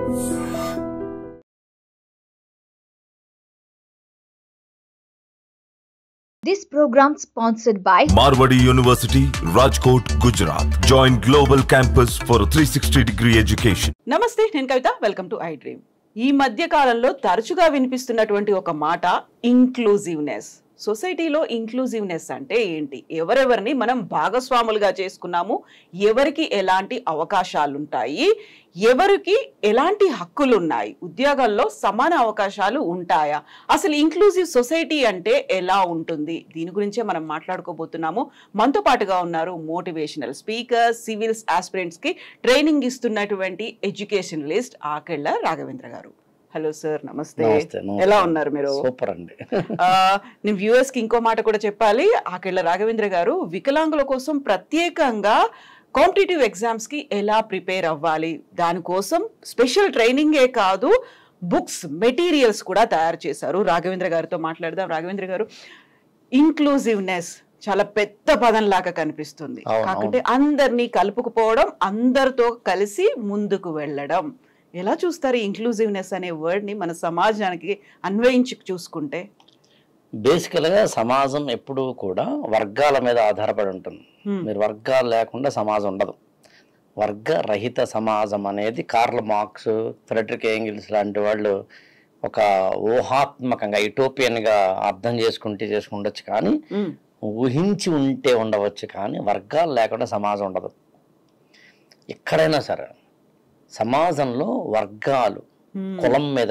This program sponsored by Marwadi University, Rajkot, Gujarat. Join Global Campus for a 360 degree education. నమస్తే నేను Kavitha welcome to I dream ఈ మధ్య కాలంలో తరచుగా వినిపిస్తున్నటువంటి ఒక మాట ఇంక్లూజివ్నెస్ సొసైటీలో ఇంక్లూజివ్నెస్ అంటే ఏంటి ఎవరెవరిని మనం భాగస్వాములుగా చేసుకున్నాము ఎవరికి ఎలాంటి అవకాశాలు ఉంటాయి ఎవరికి ఎలాంటి హక్కులు ఉన్నాయి ఉద్యోగాల్లో సమాన అవకాశాలు ఉంటాయా అసలు ఇంక్లూజివ్ సొసైటీ అంటే ఎలా ఉంటుంది దీని గురించే మనం మాట్లాడుకోబోతున్నాము మనతో పాటుగా ఉన్నారు మోటివేషనల్ స్పీకర్ సివిల్స్ ఆస్పిరెంట్స్ కి ట్రైనింగ్ ఇస్తున్నటువంటి educationalist Akella Raghavendra garu hello sir నమస్తే నమస్తే, నమస్తే. ఎలా ఉన్నారు మీరు సూపర్ అండి ఆ, నేను వ్యూవర్స్ కి ఇంకో మాట కూడా చెప్పాలి ఆకెళ్ళ రాఘవేంద్ర గారు వికలాంగుల కోసం ప్రత్యేకంగా కాంపిటేటివ్ ఎగ్జామ్స్ కి ఎలా ప్రిపేర్ అవ్వాలి దానికోసం స్పెషల్ ట్రైనింగే కాదు బుక్స్ మెటీరియల్స్ కూడా తయారు చేశారు రాఘవేంద్ర గారితో మాట్లాడదాం రాఘవేంద్ర గారు ఇంక్లూజివ్నెస్ చాలా పెద్ద పదం లాగా కనిపిస్తుంది అవును, కాకుంటే అందరినీ కలుపుకుపోవడం అందరితో కలిసి ముందుకు వెళ్ళడం ఎలా చూస్తారు ఇంక్లూజివ్నెస్ అనే వర్డ్ ని మన సమాజానికి అన్వయించి చూసుకుంటే బేసికల్గా సమాజం ఎప్పుడూ కూడా వర్గాల మీద ఆధారపడి ఉంటుంది Hmm. మీరు వర్గాలు లేకుండా సమాజం ఉండదు వర్గ రహిత సమాజం అనేది కార్ల్ మార్క్స్ ఫ్రెడరిక్ ఏంగిల్స్ లాంటి వాళ్ళు ఒక ఊహాత్మకంగా యూటోపియన్గా అర్థం చేసుకుంటే చేసుకుండొచ్చు కానీ ఉమ్, ఊహించి ఉంటే ఉండవచ్చు కానీ వర్గాలు లేకుండా సమాజం ఉండదు ఎక్కడైనా సరే సమాజంలో వర్గాలు ఉమ్, కులం మీద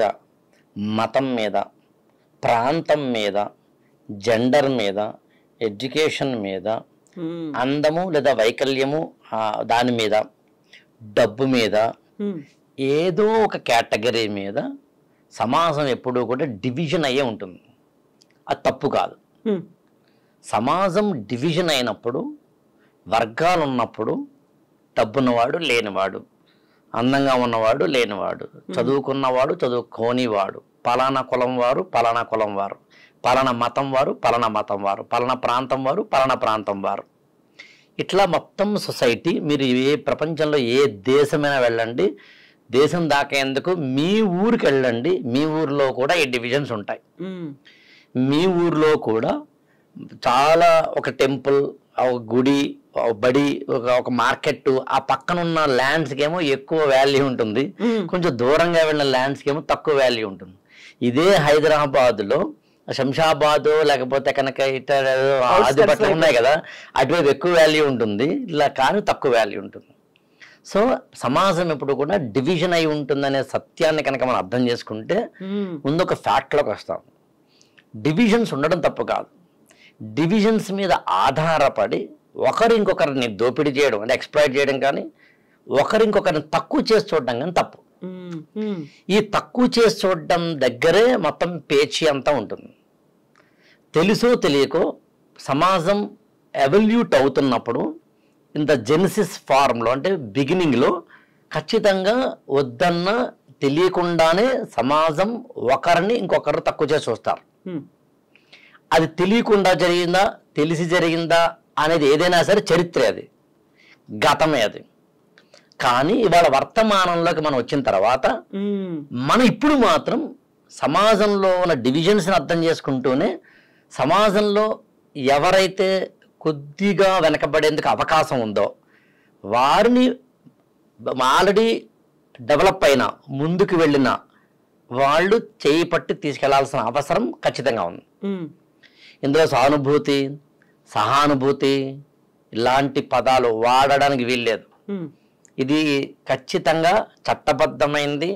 మతం మీద ప్రాంతం మీద జెండర్ మీద ఎడ్యుకేషన్ మీద ఉమ్, అందము లేదా వైకల్యము ఆ, దాని మీద డబ్బు మీద ఉమ్, ఏదో ఒక కేటగిరీ మీద సమాజం ఎప్పుడూ కూడా డివిజన్ అయ్యే ఉంటుంది అది తప్పు కాదు ఉమ్, సమాజం డివిజన్ అయినప్పుడు వర్గాలు ఉన్నప్పుడు డబ్బున్నవాడు లేనివాడు అందంగా ఉన్నవాడు లేనివాడు చదువుకున్నవాడు చదువుకోనివాడు పలానా కులం వారు పలానా కులం వారు పలానా మతం వారు పలానా మతం వారు పలానా ప్రాంతం వారు పలానా ప్రాంతం వారు ఇట్లా మొత్తం సొసైటీ మీరు ఏ ప్రపంచంలో ఏ దేశమైనా వెళ్ళండి దేశం దాకేందుకు మీ ఊరికి వెళ్ళండి మీ ఊరిలో కూడా ఈ డివిజన్స్ ఉంటాయి ఉమ్, మీ ఊర్లో కూడా చాలా ఒక టెంపుల్ ఒక గుడి ఒక బడి ఒక ఒక మార్కెట్ ఆ పక్కన ఉన్న ల్యాండ్స్కి ఏమో ఎక్కువ వాల్యూ ఉంటుంది ఉమ్, కొంచెం దూరంగా వెళ్ళిన ల్యాండ్స్కి ఏమో తక్కువ వాల్యూ ఉంటుంది ఇదే హైదరాబాద్లో శంషాబాద్ లేకపోతే కనుక ఇతర ఆదిపట్నం ఉన్నాయి కదా అటువైపు ఎక్కువ వాల్యూ ఉంటుంది ఇలా కానీ తక్కువ వాల్యూ ఉంటుంది సో సమాజం ఎప్పుడు కూడా డివిజన్ అయి ఉంటుందనే సత్యాన్ని కనుక మనం అర్థం చేసుకుంటే ఉమ్, ముందు ఒక ఫ్యాక్ట్లోకి వస్తాం డివిజన్స్ ఉండడం తప్పు కాదు డివిజన్స్ మీద ఆధారపడి ఒకరు ఇంకొకరిని దోపిడీ చేయడం అంటే ఎక్స్ప్లాయిట్ చేయడం కానీ ఒకరు ఇంకొకరిని తక్కువ చేసి చూడడం కానీ తప్పు ఉమ్, ఉమ్, ఈ తక్కువ చేసి చూడడం దగ్గరే మొత్తం పేచీ అంతా ఉంటుంది తెలుసో తెలియకో సమాజం ఎవల్యూట్ అవుతున్నప్పుడు ఇంత జెనిసిస్ ఫార్మ్లో అంటే బిగినింగ్లో ఖచ్చితంగా వద్దన్న తెలియకుండానే సమాజం ఒకరిని ఇంకొకరు తక్కువ చేసి చూస్తారు ఉమ్, అది తెలియకుండా జరిగిందా తెలిసి జరిగిందా అనేది ఏదైనా సరే చరిత్రే అది గతమే అది కానీ ఇవాళ వర్తమానంలోకి మనం వచ్చిన తర్వాత ఉమ్, మనం ఇప్పుడు మాత్రం సమాజంలో ఉన్న డివిజన్స్ని అర్థం చేసుకుంటూనే సమాజంలో ఎవరైతే కొద్దిగా వెనకబడేందుకు అవకాశం ఉందో వారిని ఆల్రెడీ డెవలప్ అయిన ముందుకు వెళ్ళిన వాళ్ళు చేయి పట్టి తీసుకెళ్లాల్సిన అవసరం ఖచ్చితంగా ఉంది ఉమ్, ఇందులో సానుభూతి సహానుభూతి ఇలాంటి పదాలు వాడడానికి వీల్లేదు ఉమ్, ఇది ఖచ్చితంగా చట్టబద్ధమైంది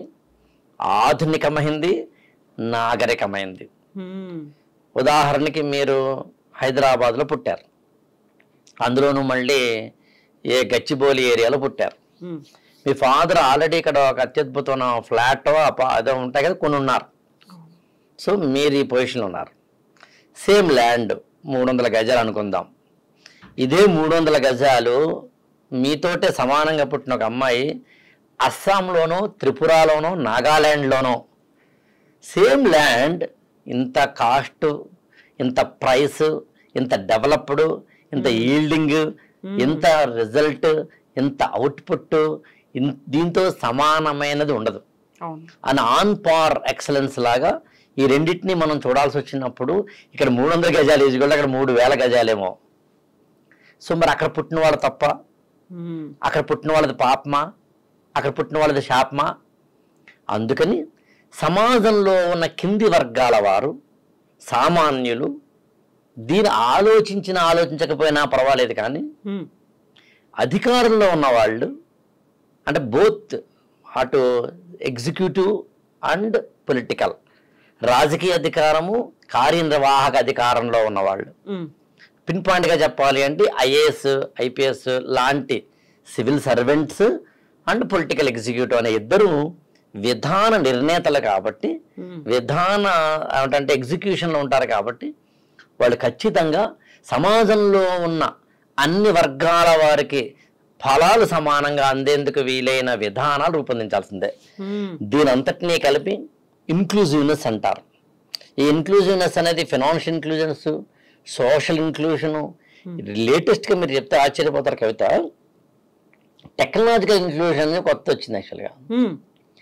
ఆధునికమైంది నాగరికమైంది ఉమ్, ఉదాహరణకి మీరు హైదరాబాద్లో పుట్టారు అందులోనూ మళ్ళీ ఏ గచ్చిబౌలి ఏరియాలో పుట్టారు ఉమ్, మీ ఫాదర్ ఆల్రెడీ ఇక్కడ ఒక అత్యద్భుతమైన ఫ్లాట్ అదో ఉంటాయి కదా కొన్ని ఉన్నారు సో మీరు ఈ పొజిషన్లో ఉన్నారు సేమ్ ల్యాండ్ మూడు వందల గజాలు అనుకుందాం ఇదే మూడు వందల గజాలు మీతోటే సమానంగా పుట్టిన ఒక అమ్మాయి అస్సాంలోనో త్రిపురలోనో నాగాల్యాండ్లోనో సేమ్ ల్యాండ్ ఇంత కాస్ట్ ఇంత ప్రైస్ ఇంత డెవలప్డ్ ఇంత ఈల్డింగ్ ఇంత రిజల్ట్ ఇంత అవుట్పుట్ దీంతో సమానమైనది ఉండదు అవును అండ్ ఆన్ పార్ ఎక్సలెన్స్ లాగా ఈ రెండింటిని మనం చూడాల్సి వచ్చినప్పుడు ఇక్కడ మూడు వందల గజాలు ఈజీగోల్డ్ అక్కడ మూడు వేల గజాలేమో సో మరి అక్కడ పుట్టిన వాళ్ళు తప్ప మ్మ్. అక్కడ పుట్టిన వాళ్ళది పాపమా అక్కడ పుట్టిన వాళ్ళది శాపమా అందుకని సమాజంలో ఉన్న కింది వర్గాల వారు సామాన్యులు దీని ఆలోచించిన ఆలోచించకపోయినా పర్వాలేదు కానీ మ్మ్. అధికారంలో ఉన్న వాళ్ళు అంటే బోత్ అటు ఎగ్జిక్యూటివ్ అండ్ పొలిటికల్ రాజకీయ అధికారము కార్యనిర్వాహక అధికారంలో ఉన్నవాళ్ళు మ్మ్. పిన్ పాయింట్గా చెప్పాలి అంటే ఐఏఎస్ ఐపీఎస్ లాంటి civil servants and political executive అనే ఇద్దరు విధాన నిర్ణేతలు కాబట్టి మ్మ్. విధాన అంటే ఎగ్జిక్యూషన్లో ఉంటారు కాబట్టి వాళ్ళు ఖచ్చితంగా సమాజంలో ఉన్న అన్ని వర్గాల వారికి ఫలాలు సమానంగా అందేందుకు వీలైన విధానాలు రూపొందించాల్సిందే మ్మ్. దీని అంతటినీ కలిపి ఇన్క్లూజివ్నెస్ అంటారు ఈ ఇన్క్లూజివ్నెస్ అనేది ఫినాన్షియల్ ఇన్క్లూజన్స్ సోషల్ ఇన్క్లూజను లేటెస్ట్గా మీరు చెప్తే ఆశ్చర్యపోతారు కవిత టెక్నాలజికల్ ఇన్క్లూజన్ కొత్త వచ్చింది యాక్చువల్గా మ్మ్.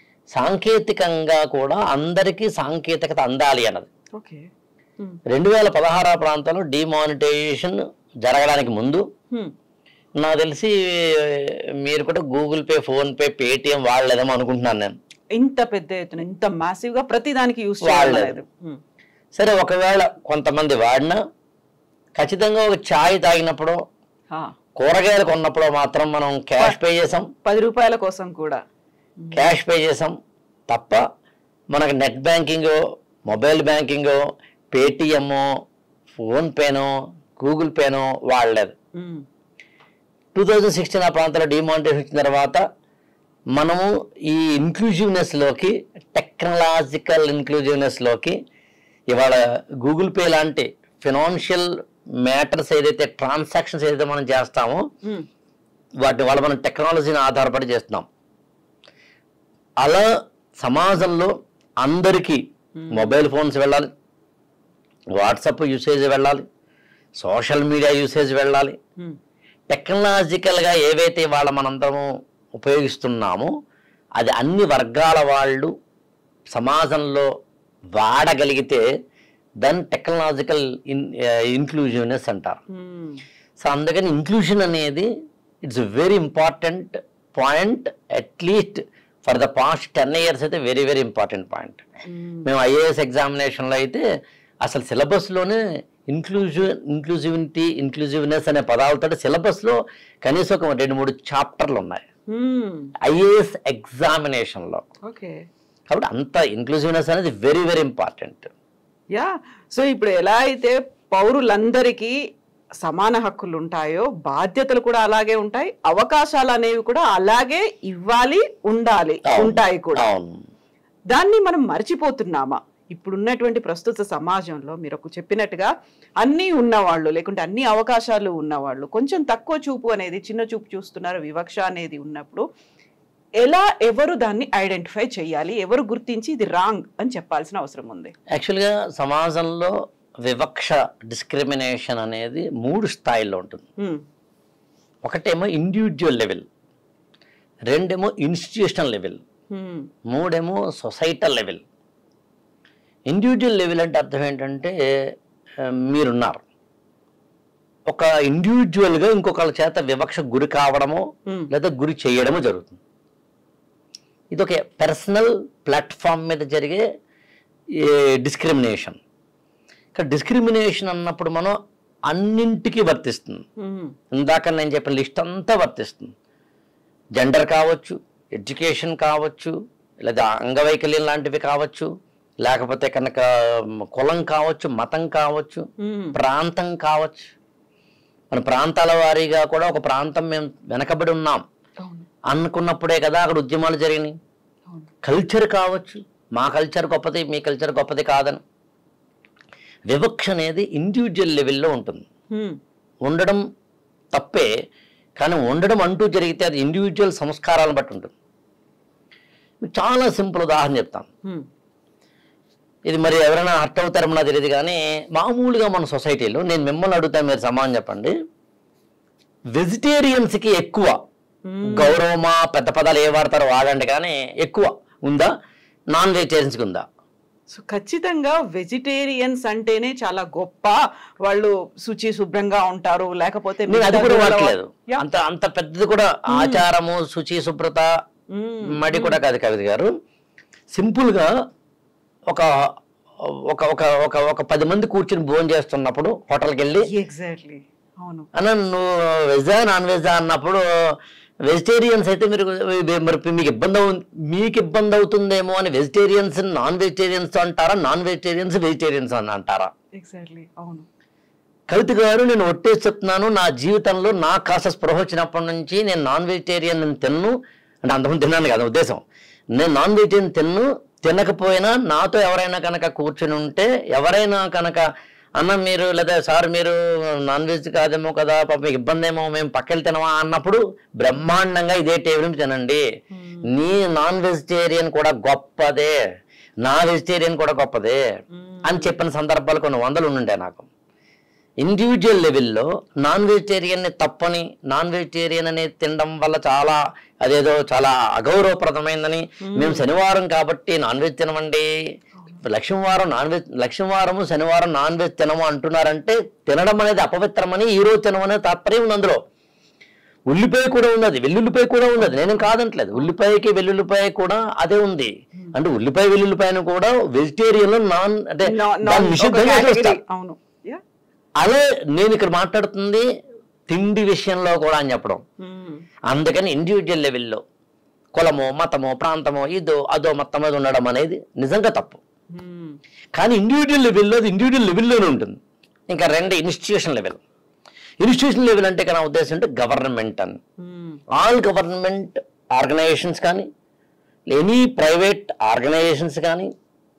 సాంకేతికంగా కూడా అందరికీ సాంకేతికత అందాలి అన్నది ఓకే మ్మ్. రెండు వేల పదహార ప్రాంతంలో డిమానిటైజేషన్ జరగడానికి ముందు మ్మ్. నాకు తెలిసి మీరు కూడా Google Pay PhonePe Paytm వాడలేదేమో అనుకుంటున్నాను నేను ఇంత పెద్ద ఎత్తున ఇంత మాసివ్ గా ప్రతి దానికి యూస్ వాళ్ళే. చేయలేదు మ్మ్. సరే ఒకవేళ కొంతమంది వాడినా ఖచ్చితంగా ఒక ఛాయ్ తాగినప్పుడు ఆ. కూరగాయలు కొన్నప్పుడు మాత్రం మనం క్యాష్ పే చేసాం పది రూపాయల కోసం కూడా క్యాష్ పే చేసాం తప్ప మనకు net banking mobile banking Paytm ఫోన్పేనో గూగుల్ పేనో వాడలేదు మ్మ్. టూ థౌజండ్ సిక్స్టీన్ ఆ ప్రాంతంలో డిమానిటేషన్ వచ్చిన తర్వాత మనము ఈ ఇన్క్లూజివ్నెస్లోకి టెక్నాలజికల్ ఇన్క్లూజివ్నెస్లోకి ఇవాళ గూగుల్ పే లాంటి ఫినాన్షియల్ మ్యాటర్స్ ఏదైతే ట్రాన్సాక్షన్స్ ఏదైతే మనం చేస్తామో మ్మ్. వాటి వల్ల మనం టెక్నాలజీని ఆధారపడి చేస్తున్నాం అలా సమాజంలో అందరికీ మొబైల్ ఫోన్స్ వెళ్ళాలి వాట్సాప్ యూసేజ్ వెళ్ళాలి సోషల్ మీడియా యూసేజ్ వెళ్ళాలి మ్మ్. టెక్నాలజికల్గా ఏవైతే వాళ్ళ మనందరము ఉపయోగిస్తున్నామో అది అన్ని వర్గాల వాళ్ళు సమాజంలో వాడగలిగితే దాన్ని టెక్నాలజికల్ ఇన్ ఇన్క్లూజివ్నెస్ అంటారు మ్మ్. సో అందుకని ఇంక్లూషన్ అనేది it's very important point at least for the past ten years అయితే very very important point hmm. మేము ఐఏఎస్ ఎగ్జామినేషన్లో అయితే అసలు సిలబస్లోనే ఇంక్లూజివ్ ఇంక్లూజివిటీ ఇంక్లూజివ్నెస్ అనే పదాలతో సిలబస్లో కనీసం ఒక రెండు మూడు చాప్టర్లు ఉన్నాయి మ్మ్. ఐఏఎస్ ఎగ్జామినేషన్లో ఓకే కాబట్టి అంత ఇంక్లూజివ్నెస్ అనేది very very important yeah so ఇప్పుడు ఎలా అయితే పౌరులందరికీ సమాన హక్కులు ఉంటాయో బాధ్యతలు కూడా అలాగే ఉంటాయి అవకాశాలు అనేవి కూడా అలాగే ఇవ్వాలి ఉండాలి ఉంటాయి కూడా అవును దాన్ని మనం మర్చిపోతున్నామా ఇప్పుడున్నటువంటి ప్రస్తుత సమాజంలో మీరు ఒక చెప్పినట్టుగా అన్నీ ఉన్నవాళ్ళు లేకుంటే అన్ని అవకాశాలు ఉన్నవాళ్ళు కొంచెం తక్కువ చూపు అనేది చిన్న చూపు చూస్తున్నారు వివక్ష అనేది ఉన్నప్పుడు ఎలా ఎవరు దాన్ని ఐడెంటిఫై చేయాలి ఎవరు గుర్తించి ఇది రాంగ్ అని చెప్పాల్సిన అవసరం ఉంది యాక్చువల్గా సమాజంలో వివక్ష డిస్క్రిమినేషన్ అనేది మూడు స్థాయిల్లో ఉంటుంది హ్మ్. ఒకటేమో ఇండివిజువల్ లెవెల్ రెండేమో ఇన్స్టిట్యూషనల్ లెవెల్ హ్మ్. మూడేమో సొసైటల్ లెవెల్ ఇండివిజువల్ లెవెల్ అంటే అర్థం ఏంటంటే ఆ, మీరున్నారు ఒక ఇండివిజువల్గా ఇంకొకళ్ళ చేత వివక్ష గురి కావడమో Hmm. లేదా గురి చేయడమో జరుగుతుంది ఇది ఒక పర్సనల్ ప్లాట్ఫామ్ మీద జరిగే డిస్క్రిమినేషన్ ఇక్కడ డిస్క్రిమినేషన్ అన్నప్పుడు మనం అన్నింటికీ వర్తిస్తుంది హ్మ్. ఇందాక నేను చెప్పిన లిస్ట్ అంతా వర్తిస్తుంది జెండర్ కావచ్చు ఎడ్యుకేషన్ కావచ్చు లేదా అంగవైకల్యం లాంటివి కావచ్చు లేకపోతే కనుక కులం కావచ్చు మతం కావచ్చు హ్మ్. ప్రాంతం కావచ్చు మన ప్రాంతాల వారీగా కూడా ఒక ప్రాంతం మేము వెనకబడి ఉన్నాం అవును అనుకున్నప్పుడే కదా అక్కడ ఉద్యమాలు జరిగినాయి అవును కల్చర్ కావచ్చు మా కల్చర్ గొప్పది మీ కల్చర్ గొప్పది కాదని వివక్ష అనేది ఇండివిజువల్ లెవెల్లో ఉంటుంది హ్మ్. ఉండడం తప్పే కానీ ఉండడం అంటూ జరిగితే అది ఇండివిజువల్ సంస్కారాలను బట్టి ఉంటుంది మీకు చాలా సింపుల్ ఉదాహరణ చెప్తాను హ్మ్. ఇది మరి ఎవరైనా హర్ట్ అవుతారేమో నాకు తెలియదు కానీ మామూలుగా మన సొసైటీలో నేను మిమ్మల్ని అడుగుతాను మీరు సమానం చెప్పండి వెజిటేరియన్స్కి ఎక్కువ హ్మ్. గౌరవమా పెద్ద పదాలు ఏ వాడతారో వాడండి కానీ ఎక్కువ ఉందా నాన్ వెజిటేరియన్స్కి ఉందా సో ఖచ్చితంగా వెజిటేరియన్స్ అంటేనే చాలా గొప్ప వాళ్ళు శుచి శుభ్రంగా ఉంటారు లేకపోతే నేను అది కూడా మిగతా వాడలేదు Yeah. అంత అంత పెద్దది కూడా ఆచారము శుచి శుభ్రత మ్మ్. మడి కూడా కాదు కవిత గారు సింపుల్ గా ఒక ఒక ఒక ఒక ఒక పది మంది కూర్చుని భోజనం చేస్తున్నప్పుడు హోటల్కి వెళ్ళి ఎగ్జాక్ట్లీ అవును అన్న నువ్వు వెజా నాన్ వెజా అన్నప్పుడు వెజిటేరియన్స్ అయితే మీరు మరి మీకు ఇబ్బంది అవు మీకు ఇబ్బంది అవుతుందేమో అని వెజిటేరియన్స్ నాన్ వెజిటేరియన్స్ అంటారా నాన్ వెజిటేరియన్స్ వెజిటేరియన్స్ అని అంటారా ఎగ్జాక్ట్లీ అవును కవిత గారు నేను ఒట్టేసి చెప్తున్నాను నా జీవితంలో నా కాస్త స్పృహ వచ్చినప్పటి నుంచి నేను నాన్ వెజిటేరియన్ తిన్ను అంటే అంతకుముందు తిన్నాను కదా ఉద్దేశం నేను నాన్ వెజిటేరియన్ తిన్ను తినకపోయినా నాతో ఎవరైనా కనుక కూర్చుని ఉంటే ఎవరైనా కనుక అన్న మీరు లేదా సార్ మీరు నాన్ వెజ్ కాదేమో కదా పాప మీకు ఇబ్బంది ఏమో మేము పక్కకి తినమా అన్నప్పుడు బ్రహ్మాండంగా ఇదే టేబుల్ మీద తినండి నీ నాన్ వెజిటేరియన్ కూడా గొప్పదే నా వెజిటేరియన్ కూడా గొప్పదే అని చెప్పిన సందర్భాలు కొన్ని వందలు ఉండే నాకు ఇండివిజువల్ లెవెల్లో నాన్ వెజిటేరియన్ని తప్పని నాన్ వెజిటేరియన్ అనేది తినడం వల్ల చాలా అదేదో చాలా అగౌరవప్రదమైందని మేము శనివారం కాబట్టి నాన్ వెజ్ తినమండి లక్ష్మీవారం నాన్ వెజ్ లక్ష్మీవారము శనివారం నాన్ వెజ్ తినము అంటున్నారంటే తినడం అనేది అపవిత్రమని ఈ రోజు తినమనే తాత్పర్యం ఉంది అందులో ఉల్లిపాయ కూడా ఉన్నది వెల్లుల్లిపాయ కూడా ఉన్నది నేను కాదంటలేదు ఉల్లిపాయకి వెల్లుల్లిపాయ కూడా అదే ఉంది అంటే ఉల్లిపాయ వెల్లుల్లిపాయను కూడా వెజిటేరియన్ లో నాన్ అంటే No- దాన్ని non- ఒక నిషిద్ధంగా category. చేస్తారు అవును Yeah. అదే నేను ఇక్కడ మాట్లాడుతుంది తిండి విషయంలో కూడా అని చెప్పడం మ్మ్. అందుకని ఇండివిజువల్ లెవెల్లో కులమో మతమో ప్రాంతమో ఇదో అదో మొత్తం మీద ఉండడం అనేది నిజంగా తప్పు మ్మ్. కానీ ఇండివిజువల్ లెవెల్లో అది ఇండివిజువల్ లెవెల్లోనే ఉంటుంది ఇంకా రెండు ఇన్స్టిట్యూషన్ లెవెల్ ఇన్స్టిట్యూషన్ లెవెల్ అంటే నా ఉద్దేశం అంటే గవర్నమెంట్ అని మ్మ్. ఆల్ గవర్నమెంట్ ఆర్గనైజేషన్స్ కానీ ఎనీ ప్రైవేట్ ఆర్గనైజేషన్స్ కానీ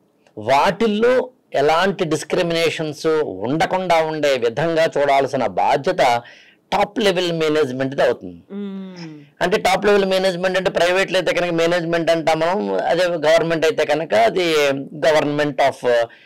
వాటిల్లో ఎలాంటి డిస్క్రిమినేషన్స్ ఉండకుండా ఉండే విధంగా చూడాల్సిన బాధ్యత టాప్ లెవెల్ మేనేజ్మెంట్ది అవుతుంది మ్మ్. అంటే టాప్ లెవెల్ మేనేజ్మెంట్ అంటే ప్రైవేట్లో అయితే కనుక మేనేజ్మెంట్ అంటాం మనం అదే గవర్నమెంట్ అయితే కనుక అది గవర్నమెంట్ ఆఫ్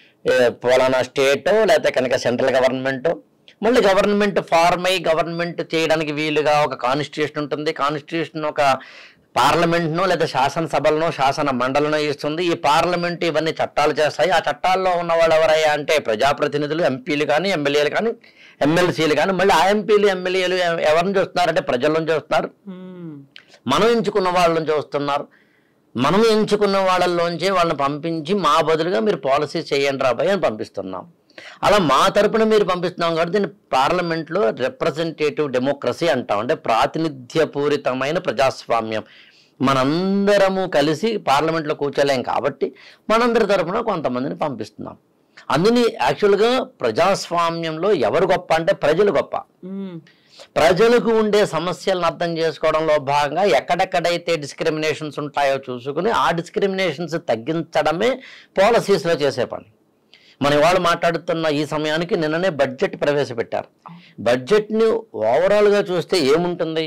ఫలానా స్టేట్ లేకపోతే కనుక సెంట్రల్ గవర్నమెంట్ మళ్ళీ గవర్నమెంట్ ఫార్మ్ అయ్యి గవర్నమెంట్ చేయడానికి వీలుగా ఒక కాన్స్టిట్యూషన్ ఉంటుంది కాన్స్టిట్యూషన్ ఒక పార్లమెంట్ను లేదా శాసనసభలను శాసన మండలను ఇస్తుంది ఈ పార్లమెంట్ ఇవన్నీ చట్టాలు చేస్తాయి ఆ చట్టాల్లో ఉన్న వాళ్ళు ఎవరయ్యా అంటే ప్రజాప్రతినిధులు ఎంపీలు కానీ ఎమ్మెల్యేలు కానీ ఎమ్మెల్సీలు కానీ మళ్ళీ ఆ ఎంపీలు ఎమ్మెల్యేలు ఎవరిని చూస్తున్నారంటే ప్రజల నుంచి చూస్తున్నారు మ్మ్. మనం ఎంచుకున్న వాళ్ళ నుంచి వస్తున్నారు మనం ఎంచుకున్న వాళ్ళలోంచే వాళ్ళని పంపించి మా బదులుగా మీరు పాలసీ చేయండి రాబాయ్ అని పంపిస్తున్నాం అలా మా తరపున మీరు పంపిస్తున్నాం కాబట్టి దీన్ని పార్లమెంట్లో రిప్రజెంటేటివ్ డెమోక్రసీ అంటాం అంటే ప్రాతినిధ్యపూరితమైన ప్రజాస్వామ్యం మనందరము కలిసి పార్లమెంట్లో కూర్చోలేం కాబట్టి మనందరి తరపున కొంతమందిని పంపిస్తున్నాం అందుని యాక్చువల్గా ప్రజాస్వామ్యంలో ఎవరు గొప్ప అంటే ప్రజలు గొప్ప మ్మ్. ప్రజలకు ఉండే సమస్యలను అర్థం చేసుకోవడంలో భాగంగా ఎక్కడెక్కడైతే డిస్క్రిమినేషన్స్ ఉంటాయో చూసుకుని ఆ డిస్క్రిమినేషన్స్ తగ్గించడమే పాలసీస్లో చేసే పని మన ఇవాళ మాట్లాడుతున్న ఈ సమయానికి నిన్ననే బడ్జెట్ ప్రవేశపెట్టారు బడ్జెట్ని ఓవరాల్గా చూస్తే ఏముంటుంది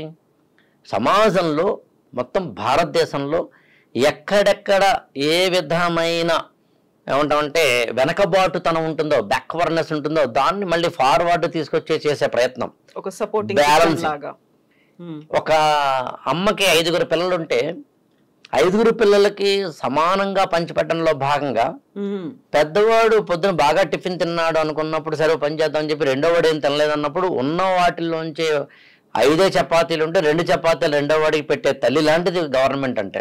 సమాజంలో మొత్తం భారతదేశంలో ఎక్కడెక్కడ ఏ విధమైన ఏమంటామంటే వెనకబాటుతనం ఉంటుందో బ్యాక్వర్డ్నెస్ ఉంటుందో దాన్ని మళ్ళీ ఫార్వర్డ్ తీసుకొచ్చే చేసే ప్రయత్నం ఒక సపోర్టింగ్ Balance. లాగా మ్మ్. ఒక అమ్మకి ఐదుగురు పిల్లలుంటే ఐదుగురు పిల్లలకి సమానంగా పంచిపెట్టడంలో భాగంగా మ్మ్. పెద్దవాడు పొద్దున బాగా టిఫిన్ తిన్నాడు అనుకున్నప్పుడు సరే పని చేద్దాం అని చెప్పి రెండో వాడు ఏం తినలేదన్నప్పుడు ఉన్న వాటిల్లోంచి ఐదే చపాతీలు ఉంటే రెండు చపాతీలు రెండో వాడికి పెట్టే తల్లి లాంటిది గవర్నమెంట్ అంటే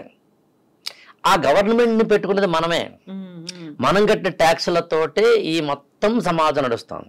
ఆ గవర్నమెంట్ని పెట్టుకునేది మనమే మ్మ్. మ్మ్. మనం కట్టిన ట్యాక్సులతోటే ఈ మొత్తం సమాజం నడుస్తుంది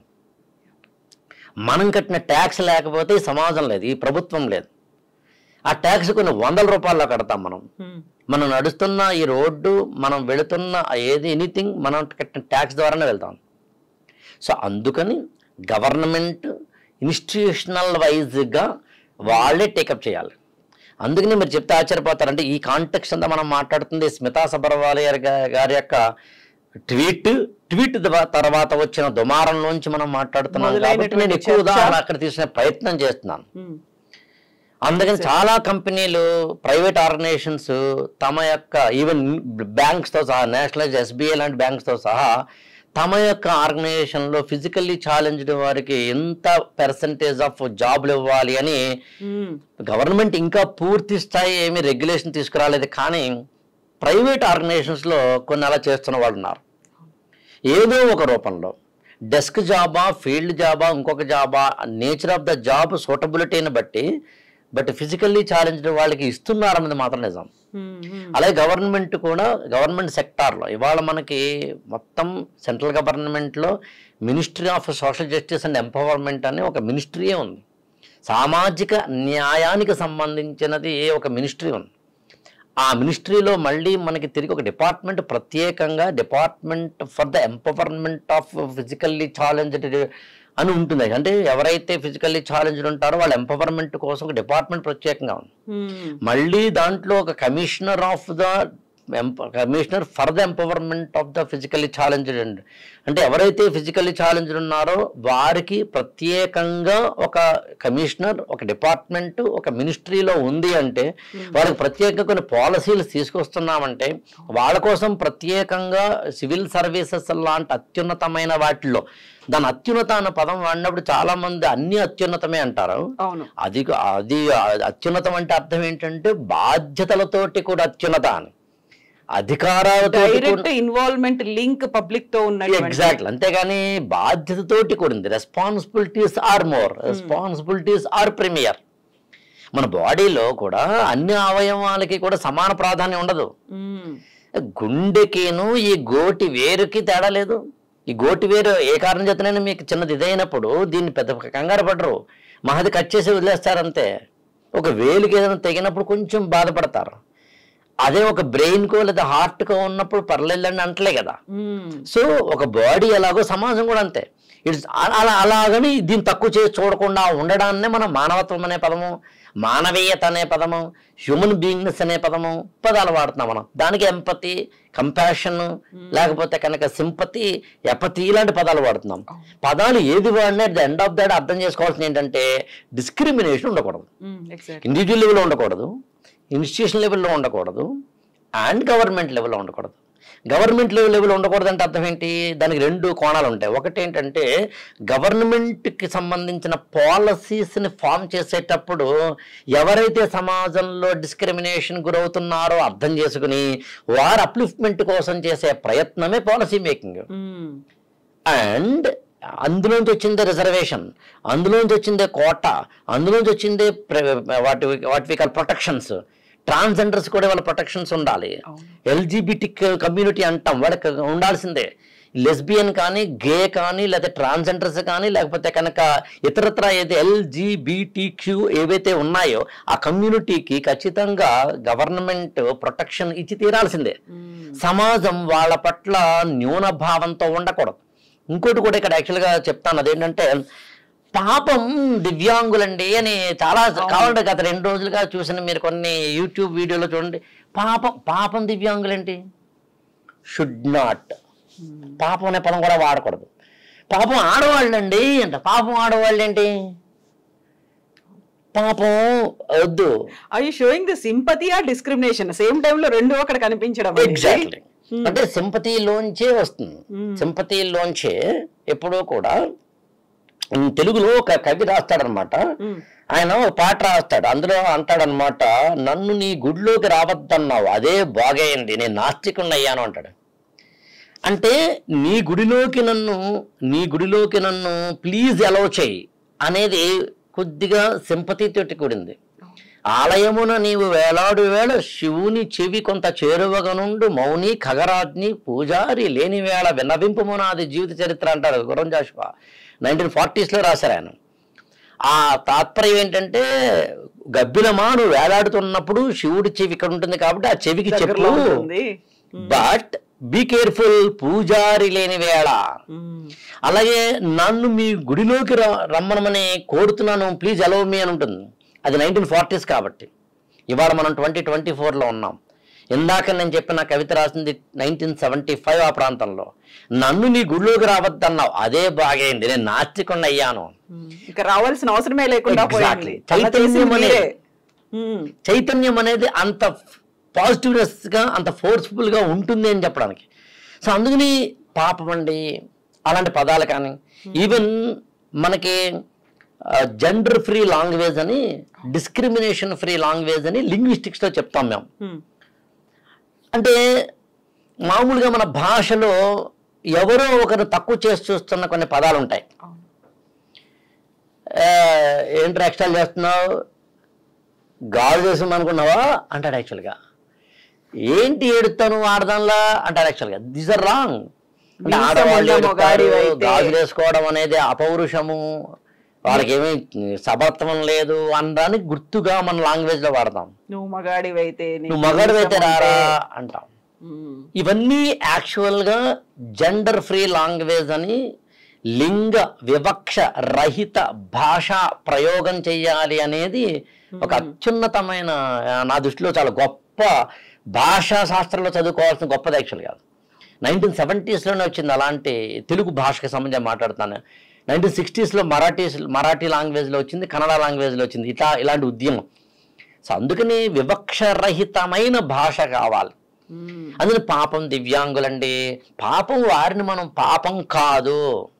మనం కట్టిన ట్యాక్స్ లేకపోతే ఈ సమాజం లేదు ఈ ప్రభుత్వం లేదు ఆ ట్యాక్స్ కొన్ని వందల రూపాయల్లో కడతాం మనం మ్మ్. మనం నడుస్తున్న ఈ రోడ్డు మనం వెళుతున్న ఏది ఎనీథింగ్ మనం కట్టిన ట్యాక్స్ ద్వారానే వెళ్తాం సో అందుకని గవర్నమెంట్ ఇన్స్టిట్యూషనల్ వైజ్గా వాళ్ళే టేకప్ చేయాలి అందుకని మీరు చెప్తే ఆశ్చర్యపోతారంటే ఈ కాంటెక్స్ అంతా మనం మాట్లాడుతుంది స్మితా సబర్వాల్ గారి గారి యొక్క ట్వీట్ ట్వీట్ ద్వా- తర్వాత వచ్చిన దుమారంలోంచి మనం మాట్లాడుతున్నాం కాబట్టి నేను మొదలైనటువంటి ఎక్కువ చర్చ. ఉదాహరణ అక్కడ తీసుకునే ప్రయత్నం చేస్తున్నాను మ్మ్. అందుకని చాలా కంపెనీలు ప్రైవేట్ ఆర్గనైజేషన్స్ తమ యొక్క ఈవెన్ బ్యాంక్స్తో సహా నేషనలైజ్ ఎస్బీఐ లాంటి బ్యాంక్స్తో సహా తమ యొక్క ఆర్గనైజేషన్లో ఫిజికల్లీ ఛాలెంజ్డ్ వారికి ఎంత పర్సంటేజ్ ఆఫ్ జాబ్లు ఇవ్వాలి అని మ్మ్. గవర్నమెంట్ ఇంకా పూర్తి స్థాయి ఏమీ రెగ్యులేషన్ తీసుకురాలేదు కానీ ప్రైవేట్ ఆర్గనైజేషన్స్లో కొన్ని అలా చేస్తున్న వాళ్ళు ఉన్నారు ఏదో ఒక రూపంలో డెస్క్ జాబా ఫీల్డ్ జాబా ఇంకొక జాబా నేచర్ ఆఫ్ ద జాబ్ సూటబిలిటీని బట్టి బట్ ఫిజికల్లీ ఛాలెంజ్డ్ వాళ్ళకి ఇస్తున్నారన్నది మాత్రం నిజం అలాగే గవర్నమెంట్ కూడా గవర్నమెంట్ సెక్టార్లో ఇవాళ మనకి మొత్తం సెంట్రల్ గవర్నమెంట్లో ministry of social justice and empowerment అని ఒక మినిస్ట్రీయే ఉంది సామాజిక న్యాయానికి సంబంధించినది ఒక మినిస్ట్రీ ఉంది ఆ మినిస్ట్రీలో మళ్ళీ మనకి తిరిగి ఒక డిపార్ట్మెంట్ ప్రత్యేకంగా department for the empowerment of physically challenged అని ఉంటుంది అంటే ఎవరైతే ఫిజికల్లీ ఛాలెంజ్డ్ ఉంటారో వాళ్ళ ఎంపవర్మెంట్ కోసం ఒక డిపార్ట్మెంట్ ప్రత్యేకంగా ఉంది మళ్ళీ దాంట్లో ఒక commissioner of the commissioner for the empowerment of the physically challenged and అంటే ఎవరైతే ఫిజికల్లీ ఛాలెంజ్డ్ ఉన్నారో వారికి ప్రత్యేకంగా ఒక కమిషనర్ ఒక డిపార్ట్మెంట్ ఒక మినిస్ట్రీలో ఉంది అంటే వాళ్ళకి ప్రత్యేకంగా కొన్ని పాలసీలు తీసుకొస్తున్నామంటే వాళ్ళ కోసం ప్రత్యేకంగా సివిల్ సర్వీసెస్ లాంటి అత్యున్నతమైన వాటిలో దాని అత్యున్నత అన్న పదం వాడినప్పుడు చాలా మంది అన్ని అత్యున్నతమే అంటారు అవును అది అది అత్యున్నతం అంటే అర్థం ఏంటంటే బాధ్యతలతోటి కూడా అత్యున్నత అని అధికారాలతో డైరెక్ట్ ఇన్వాల్వ్మెంట్ లింక్ పబ్లిక్ తో ఉన్నటువంటి ఎగ్జాక్ట్లీ అంతేగాని బాధ్యతతోటి కూడింది responsibilities are more responsibilities are premier మన బాడీలో కూడా అన్ని అవయవాలకి కూడా సమాన ప్రాధాన్యం ఉండదు మ్మ్. గుండెకిను ఈ గోటి వేరుకి తేడా లేదు ఈ గోటి వేరు ఏ కారణం చేతనైనా మీకు చిన్నది ఇదైనప్పుడు దీన్ని పెద్ద కంగారు పడరు మహది కట్ చేసి వదిలేస్తారంతే ఒక వేలికి ఏదైనా తెగినప్పుడు కొంచెం బాధపడతారు అదే ఒక బ్రెయిన్కో లేదా హార్ట్కో ఉన్నప్పుడు పర్లేదండి అంటలే కదా మ్మ్. సో ఒక బాడీ ఎలాగో సమాజం కూడా అంతే ఇట్స్ అలా అలాగని దీన్ని తక్కువ చేసి చూడకుండా ఉండడాన్నే మనం మానవత్వం అనే పదము మానవీయత అనే పదము హ్యూమన్ బీయింగ్నెస్ అనే పదము పదాలు వాడుతున్నాం మనం దానికి ఎంపతి కంపాషన్ లేకపోతే కనుక సింపతి ఎపతి ఇలాంటి పదాలు వాడుతున్నాం పదాలు ఏది వాడినా ద ఎండ్ ఆఫ్ దట్ అర్థం చేసుకోవాల్సింది ఏంటంటే డిస్క్రిమినేషన్ ఉండకూడదు మ్మ్. Exactly. ఇండివిజువల్ లెవెల్లో ఉండకూడదు ఇన్స్టిట్యూషన్ లెవెల్లో ఉండకూడదు అండ్ గవర్నమెంట్ లెవెల్లో ఉండకూడదు గవర్నమెంట్ లెవెల్ లెవెల్ ఉండకూడదు అంటే అర్థం ఏంటి దానికి రెండు కోణాలు ఉంటాయి ఒకటి ఏంటంటే గవర్నమెంట్కి సంబంధించిన పాలసీస్ని ఫామ్ చేసేటప్పుడు ఎవరైతే సమాజంలో డిస్క్రిమినేషన్ గురవుతున్నారో అర్థం చేసుకుని వారి అప్లిఫ్ట్మెంట్ కోసం చేసే ప్రయత్నమే పాలసీ మేకింగ్ మ్మ్. అండ్ అందులోంచి వచ్చిందే రిజర్వేషన్ అందులోంచి వచ్చిందే కోట అందులోంచి వచ్చిందే ప్ర- వాటి వాటి కాల్ ప్రొటెక్షన్స్ ట్రాన్స్జెండర్స్ కూడా వాళ్ళ ప్రొటెక్షన్స్ ఉండాలి ఎల్జిబిటి కమ్యూనిటీ అంటాం వాళ్ళకి ఉండాల్సిందే లెస్బియన్ కానీ గే కానీ లేకపోతే ట్రాన్స్జెండర్స్ కానీ లేకపోతే కనుక ఇతరత్ర ఏదైతే ఎల్జిబిటి క్యూ ఏవైతే ఉన్నాయో ఆ కమ్యూనిటీకి ఖచ్చితంగా గవర్నమెంట్ ప్రొటెక్షన్ ఇచ్చి తీరాల్సిందే సమాజం వాళ్ళ పట్ల న్యూన భావంతో ఉండకూడదు ఇంకోటి కూడా ఇక్కడ యాక్చువల్గా చెప్తాను అదేంటంటే పాపం దివ్యాంగులండి అని చాలా కావాలంటే గత రెండు రోజులుగా చూసిన మీరు కొన్ని యూట్యూబ్ వీడియోలో చూడండి పాపం పాపం దివ్యాంగులేంటి షుడ్ నాట్ పాపం అనే పదం కూడా వాడకూడదు పాపం ఆడవాళ్ళండి అంట పాపం ఆడవాళ్ళు ఏంటి పాపం వద్దు are you showing the sympathy or discrimination same లో రెండు అక్కడ కనిపించడం అనేది. ఎగ్జాక్ట్లీ అంటే సింపతిలోంచే వస్తుంది సింపతిలోంచే ఎప్పుడూ కూడా ఉమ్, తెలుగులో ఒక కవి రాస్తాడనమాట మ్మ్. ఆయన ఒక పాట రాస్తాడు అందులో అంటాడనమాట నన్ను నీ గుడిలోకి రావద్దన్నావు అదే బాగైంది నేను నాస్తికున్నయ్యాను అంటాడు అంటే నీ గుడిలోకి నన్ను నీ గుడిలోకి నన్ను ప్లీజ్ అలౌ చేయి అనేది కొద్దిగా సింపతితోటి కూడింది ఆలయమున నీవు వేలాడు వేళ శివుని చెవి కొంత చేరువగా నుండు మౌని ఖగరాజ్ని పూజారి లేని వేళ విన్నవింపుము నాది జీవిత చరిత్ర అంటారు గురం జాషువా నైన్టీన్ ఫార్టీస్లో రాశారు ఆయన ఆ తాత్పర్యం ఏంటంటే గబ్బిలమా నువ్వు వేలాడుతున్నప్పుడు శివుడి చెవి ఇక్కడ ఉంటుంది కాబట్టి ఆ చెవికి దగ్గరలో చెప్పు ఉంటుంది బట్ బీ కేర్ఫుల్ పూజారి లేని వేళ మ్మ్. అలాగే నన్ను మీ గుడిలోకి ర- రమ్మనమని కోరుతున్నాను ప్లీజ్ అలవ్ మీ అని ఉంటుంది అది నైన్టీన్ ఫార్టీస్ కాబట్టి ఇవాళ మనం ట్వంటీ ట్వంటీ ఫోర్లో ఉన్నాం ఇందాక నేను చెప్పిన కవిత రాసింది నైన్టీన్ సెవెంటీ ఫైవ్ ఆ ప్రాంతంలో నన్ను నీ గుడిలోకి రావద్దన్నావు అదే బాగైంది నేను నాస్తికుండా అయ్యాను మ్మ్. ఇంకా రావాల్సిన అవసరమే లేకుండా Exactly. పోయింది అలా చైతన్యం చేసింది అనేది. మీరే. మ్మ్. చైతన్యం అనేది అంత పాజిటివ్నెస్గా అంత ఫోర్స్ఫుల్గా ఉంటుంది అని చెప్పడానికి సో అందుకని పాపం అండి అలాంటి పదాలు కానీ ఈవెన్ మనకి జెండర్ ఫ్రీ లాంగ్వేజ్ అని డిస్క్రిమినేషన్ ఫ్రీ లాంగ్వేజ్ అని linguistics లో చెప్తాం మేము మ్మ్. అంటే మామూలుగా మన భాషలో ఎవరో ఒకరు తక్కువ చేసి చూస్తున్న కొన్ని పదాలు ఉంటాయి అవును ఆ, ఏంటి ఎక్స్ట్రా చేస్తున్నావు గాజు చేసాం అనుకున్నావా అంటాడు యాక్చువల్గా ఏంటి ఏడుతాను ఆడదానిలా అంటారు యాక్చువల్గా దిస్ ఆర్ రాంగ్ అంటే మీసం ఆడవాళ్ళు ఉన్న ఏడుస్తారు, మొగాడివైతే. గాజులు వేసుకోవడం అనేది అపౌరుషము వాళ్ళకి ఏమీ సబత్వం లేదు అనడానికి గుర్తుగా మన లాంగ్వేజ్ లో వాడతాం నువ్వు మగాడివైతే నీకు నువ్వు మగాడివైతే మీసం రారా ఉంటే- అంటాం ఉమ్, ఇవన్నీ యాక్చువల్గా జెండర్ ఫ్రీ లాంగ్వేజ్ అని లింగ వివక్ష రహిత భాష ప్రయోగం చెయ్యాలి అనేది ఒక అత్యున్నతమైన ఆ, నా దృష్టిలో చాలా గొప్ప భాషా శాస్త్రంలో చదువుకోవాల్సిన గొప్పది యాక్చువల్ కాదు నైన్టీన్ సెవెంటీస్లోనే వచ్చింది అలాంటి తెలుగు భాషకి సంబంధించి మాట్లాడుతాను నైన్టీన్ సిక్స్టీస్లో మరాఠీ మరాఠీ లాంగ్వేజ్లో వచ్చింది కన్నడ లాంగ్వేజ్లో వచ్చింది ఇట్లా ఇలాంటి ఉద్యమం సో అందుకని వివక్షరహితమైన భాష కావాలి ఉమ్, అందులో పాపం దివ్యాంగులండి పాపం వారిని మనం పాపం కాదు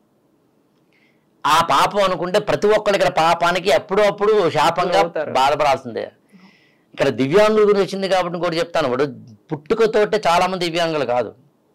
ఆ పాపం అనుకుంటే ప్రతి ఒక్కరు ఇక్కడ పాపానికి ఎప్పుడో అప్పుడు శాపంగా అవుతారు. బాధపడాల్సిందే ఇక్కడ దివ్యాంగుల గురించి వచ్చింది కాబట్టి కూడా చెప్తాను ఇప్పుడు పుట్టుకతోటే చాలా మంది దివ్యాంగులు కాదు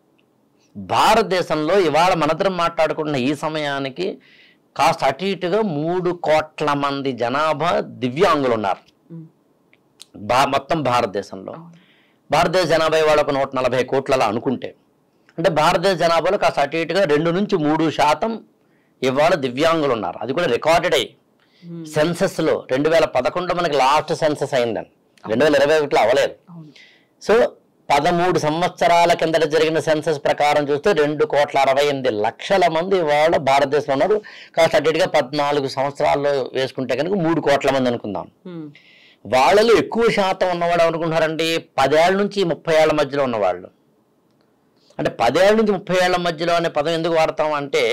భారతదేశంలో ఇవాళ మనద్దరం మాట్లాడుకుంటున్న ఈ సమయానికి కాస్త అటు ఇటుగా మూడు కోట్ల మంది జనాభా దివ్యాంగులు ఉన్నారు ఉమ్, బా మొత్తం భారతదేశంలో అవును. భారతదేశ జనాభా ఇవాళ ఒక నూట నలభై కోట్లలో అనుకుంటే అంటే భారతదేశ జనాభాలో కాస్త అటు ఇటుగా రెండు నుంచి మూడు శాతం ఇవాళ దివ్యాంగులు ఉన్నారు అది కూడా రికార్డెడ్ అయ్యి ఉమ్, సెన్సెస్లో రెండు వేల పదకొండు మనకి లాస్ట్ సెన్సెస్ అయిందని రెండు వేల ఇరవై ఒకటిలో అవ్వలేదు అవును సో పదమూడు సంవత్సరాల కిందట జరిగిన సెన్సెస్ ప్రకారం చూస్తే రెండు కోట్ల అరవై ఎనిమిది లక్షల మంది ఇవాళ భారతదేశంలో ఉన్నారు కాస్త అటు ఇటుగా పద్నాలుగు సంవత్సరాల్లో వేసుకుంటే కనుక మూడు కోట్ల మంది అనుకుందాం ఉమ్, వాళ్ళలో ఎక్కువ శాతం ఉన్నవాడు అనుకుంటున్నారండి పదేళ్ల నుంచి ముప్పై ఏళ్ల మధ్యలో ఉన్నవాళ్ళు అంటే పదేళ్ల నుంచి ముప్పై ఏళ్ల మధ్యలో అనే పదం ఎందుకు వాడతాం అంటే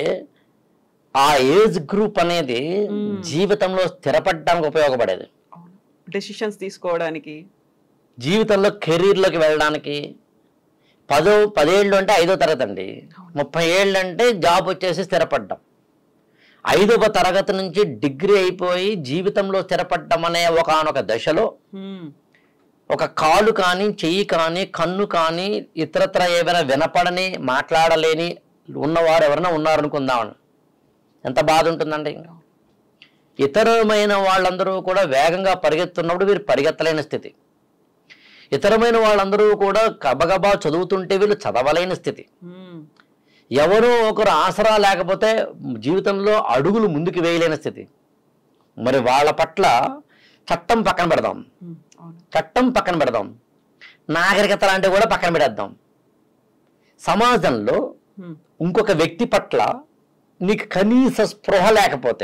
ఆ ఏజ్ గ్రూప్ అనేది జీవితంలో స్థిరపడడానికి ఉపయోగపడేది అవును డెసిషన్స్ తీసుకోవడానికి జీవితంలో కెరీర్లోకి వెళ్ళడానికి పదో పదేళ్ళు అంటే ఐదో తరగతి అండి ముప్పై ఏళ్ళు అంటే జాబ్ వచ్చేసి స్థిరపడ్డం ఐదవ తరగతి నుంచి డిగ్రీ అయిపోయి జీవితంలో స్థిరపడ్డం అనే ఒకనొక దశలో ఉమ్, ఒక కాలు కానీ చెయ్యి కానీ కన్ను కానీ ఇతరత్ర ఏమైనా వినపడని మాట్లాడలేని ఉన్నవారు ఎవరైనా ఉన్నారనుకుందాం ఎంత బాధ ఉంటుందండి ఇతరమైన వాళ్ళందరూ కూడా వేగంగా పరిగెత్తున్నప్పుడు వీరు పరిగెత్తలేని స్థితి ఇతరమైన వాళ్ళందరూ కూడా గబగబా చదువుతుంటే వీళ్ళు చదవలేని స్థితి ఉమ్, ఎవరో ఒకరు ఆసరా లేకపోతే జీవితంలో అడుగులు ముందుకు వేయలేని స్థితి మరి వాళ్ళ పట్ల చట్టం పక్కన పెడదాం ఉమ్, అవును చట్టం పక్కన పెడదాం నాగరికత లాంటివి కూడా పక్కన పెడేద్దాం సమాజంలో ఉమ్, ఇంకొక వ్యక్తి పట్ల నీకు కనీస స్పృహ లేకపోతే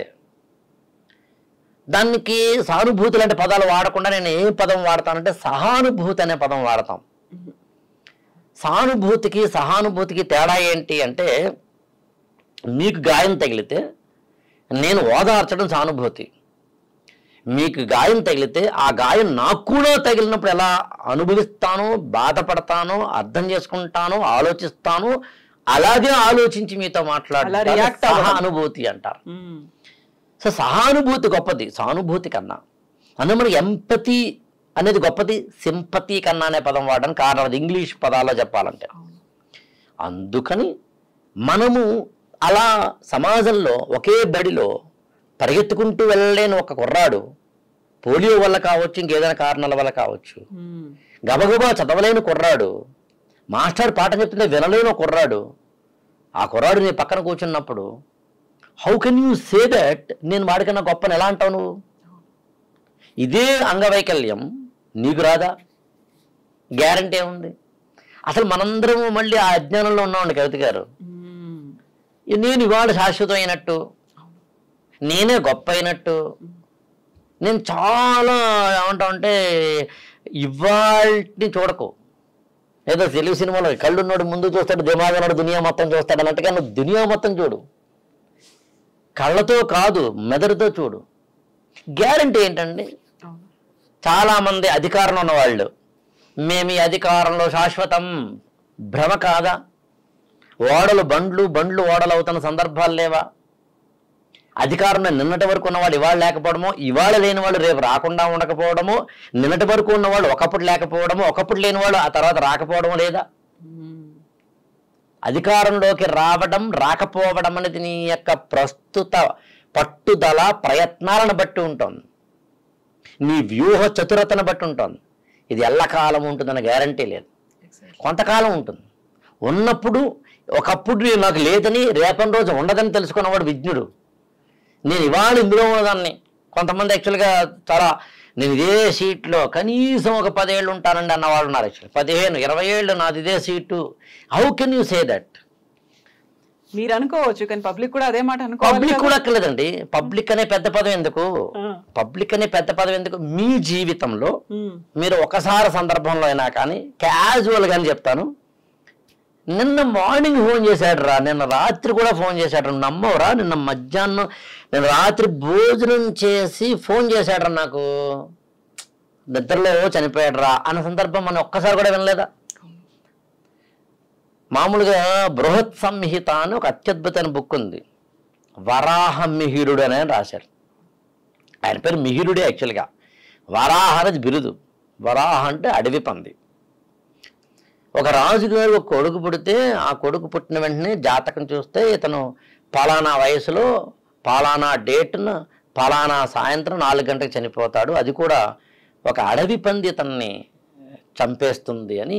దానికి సానుభూతి లాంటి పదాలు వాడకుండా నేను ఏ పదం వాడతానంటే సహానుభూతి అనే పదం వాడతాం సానుభూతికి సహానుభూతికి తేడా ఏంటి అంటే మీకు గాయం తగిలితే నేను ఓదార్చడం సానుభూతి మీకు గాయం తగిలితే ఆ గాయం నాకు కూడా తగిలినప్పుడు ఎలా అనుభవిస్తానో బాధపడతానో అర్థం చేసుకుంటానో ఆలోచిస్తానో అలాగే ఆలోచించి మీతో అలా మాట్లాడాలి react అవ్వడం. సహానుభూతి అంటారు ఉమ్, సో సహానుభూతి గొప్పది సానుభూతి కన్నా అందులో మనకి ఎంపతి అనేది గొప్పది సింపతి కన్నా అనే పదం వాడడానికి కారణం అది ఇంగ్లీష్ పదాల్లో చెప్పాలంటే అవును అందుకని మనము అలా సమాజంలో ఒకే బడిలో పరిగెత్తుకుంటూ వెళ్ళలేని ఒక కుర్రాడు పోలియో వల్ల కావచ్చు ఇంకేదైనా కారణాల వల్ల కావచ్చు ఉమ్, గబగబా చదవలేని కుర్రాడు మాస్టర్ పాఠం చెప్తుంటే వినలేని ఒక కుర్రాడు ఆ కుర్రాడు నీ పక్కన కూర్చున్నప్పుడు how can you say that నేను వాడికన్నా గొప్పని ఎలా అంటావు నువ్వు ఇదే అంగవైకల్యం నీకు రాదా గ్యారంటీ ఏముంది అసలు మనందరము మళ్ళీ ఆ అజ్ఞానంలో ఉన్నామండి కవిత గారు ఉమ్, ఈ నేను ఇవాళ శాశ్వతం అయినట్టు నేనే గొప్ప అయినట్టు నేను చాలా ఏమంటా అంటే ఇవాళని చూడకు ఏదో తెలుగు సినిమాలో కళ్ళున్నాడు ముందు చూస్తాడు దిమాగున్నాడు దునియా మొత్తం చూస్తాడు అన్నట్టుగా నువ్వు దునియా మొత్తం చూడు కళ్ళతో కాదు మెదడుతో చూడు గ్యారంటీ ఏంటండి అవును చాలామంది అధికారంలో ఉన్నవాళ్ళు మేము ఈ అధికారంలో శాశ్వతం భ్రమ కాదా ఓడలు బండ్లు బండ్లు ఓడలు అవుతున్న సందర్భాలు లేవా అధికారంలో నిన్నటి వరకు ఉన్నవాడు ఇవాళ లేకపోవడమో ఇవాళ లేని వాళ్ళు రేపు రాకుండా ఉండకపోవడమో నిన్నటి వరకు ఉన్నవాళ్ళు ఒకప్పుడు లేకపోవడమో ఒకప్పుడు లేని వాళ్ళు ఆ తర్వాత రాకపోవడమో లేదా అధికారంలోకి రావడం రాకపోవడం అనేది నీ యొక్క ప్రస్తుత పట్టుదల ప్రయత్నాలను బట్టి ఉంటుంది నీ వ్యూహ చతురతను బట్టి ఉంటుంది ఇది ఎల్లకాలం ఉంటుందన్న గ్యారంటీ లేదు కొంతకాలం ఉంటుంది ఉన్నప్పుడు ఒకప్పుడు నాకు లేదని రేపటి రోజు ఉండదని తెలుసుకున్నవాడు విజ్ఞుడు నేను ఇవాళ ఇందులో ఉన్నదాన్ని కొంతమంది యాక్చువల్గా చాలా నేను ఇదే సీట్లో కనీసం ఒక పదేళ్ళు ఉంటానండి అన్నవాళ్ళు ఉన్నారు యాక్చువల్ పదిహేను ఇరవై ఏళ్ళు నాది ఇదే seat how can you say that మీరు అనుకోవచ్చు కానీ పబ్లిక్ కూడా అదే మాట అనుకోవాలి పబ్లిక్ కదా. కూడా అక్కర్లేదండి పబ్లిక్ అనే పెద్ద పదం ఎందుకు ఆ. పబ్లిక్ అనే పెద్ద పదం ఎందుకు మీ జీవితంలో ఉమ్. మీరు ఒకసారి సందర్భంలో అయినా కానీ క్యాజువల్ గాని చెప్తాను నిన్న మార్నింగ్ ఫోన్ చేశాడు రా నిన్న రాత్రి కూడా ఫోన్ చేశాడు రా నమ్మవురా నిన్న మధ్యాహ్నం నేను రాత్రి భోజనం చేసి ఫోన్ చేశాడు నాకు నిద్రలో చనిపోయాడు రా అన్న సందర్భం మనం ఒక్కసారి కూడా వినలేదా మామూలుగా బృహత్ సంహిత అని ఒక అత్యద్భుతమైన బుక్ ఉంది వరాహ మిహిరుడు అని ఆయన రాశారు ఆయన పేరు మిహిరుడే యాక్చువల్గా వరాహ అనేది బిరుదు వరాహ అంటే అడవి పంది ఒక రాజుగారు ఒక కొడుకు పుడితే ఆ కొడుకు పుట్టిన వెంటనే జాతకం చూస్తే ఇతను పలానా వయసులో పలానా డేట్న పలానా సాయంత్రం నాలుగు గంటలకు చనిపోతాడు అది కూడా ఒక అడవి పంది ఇతన్ని చంపేస్తుంది అని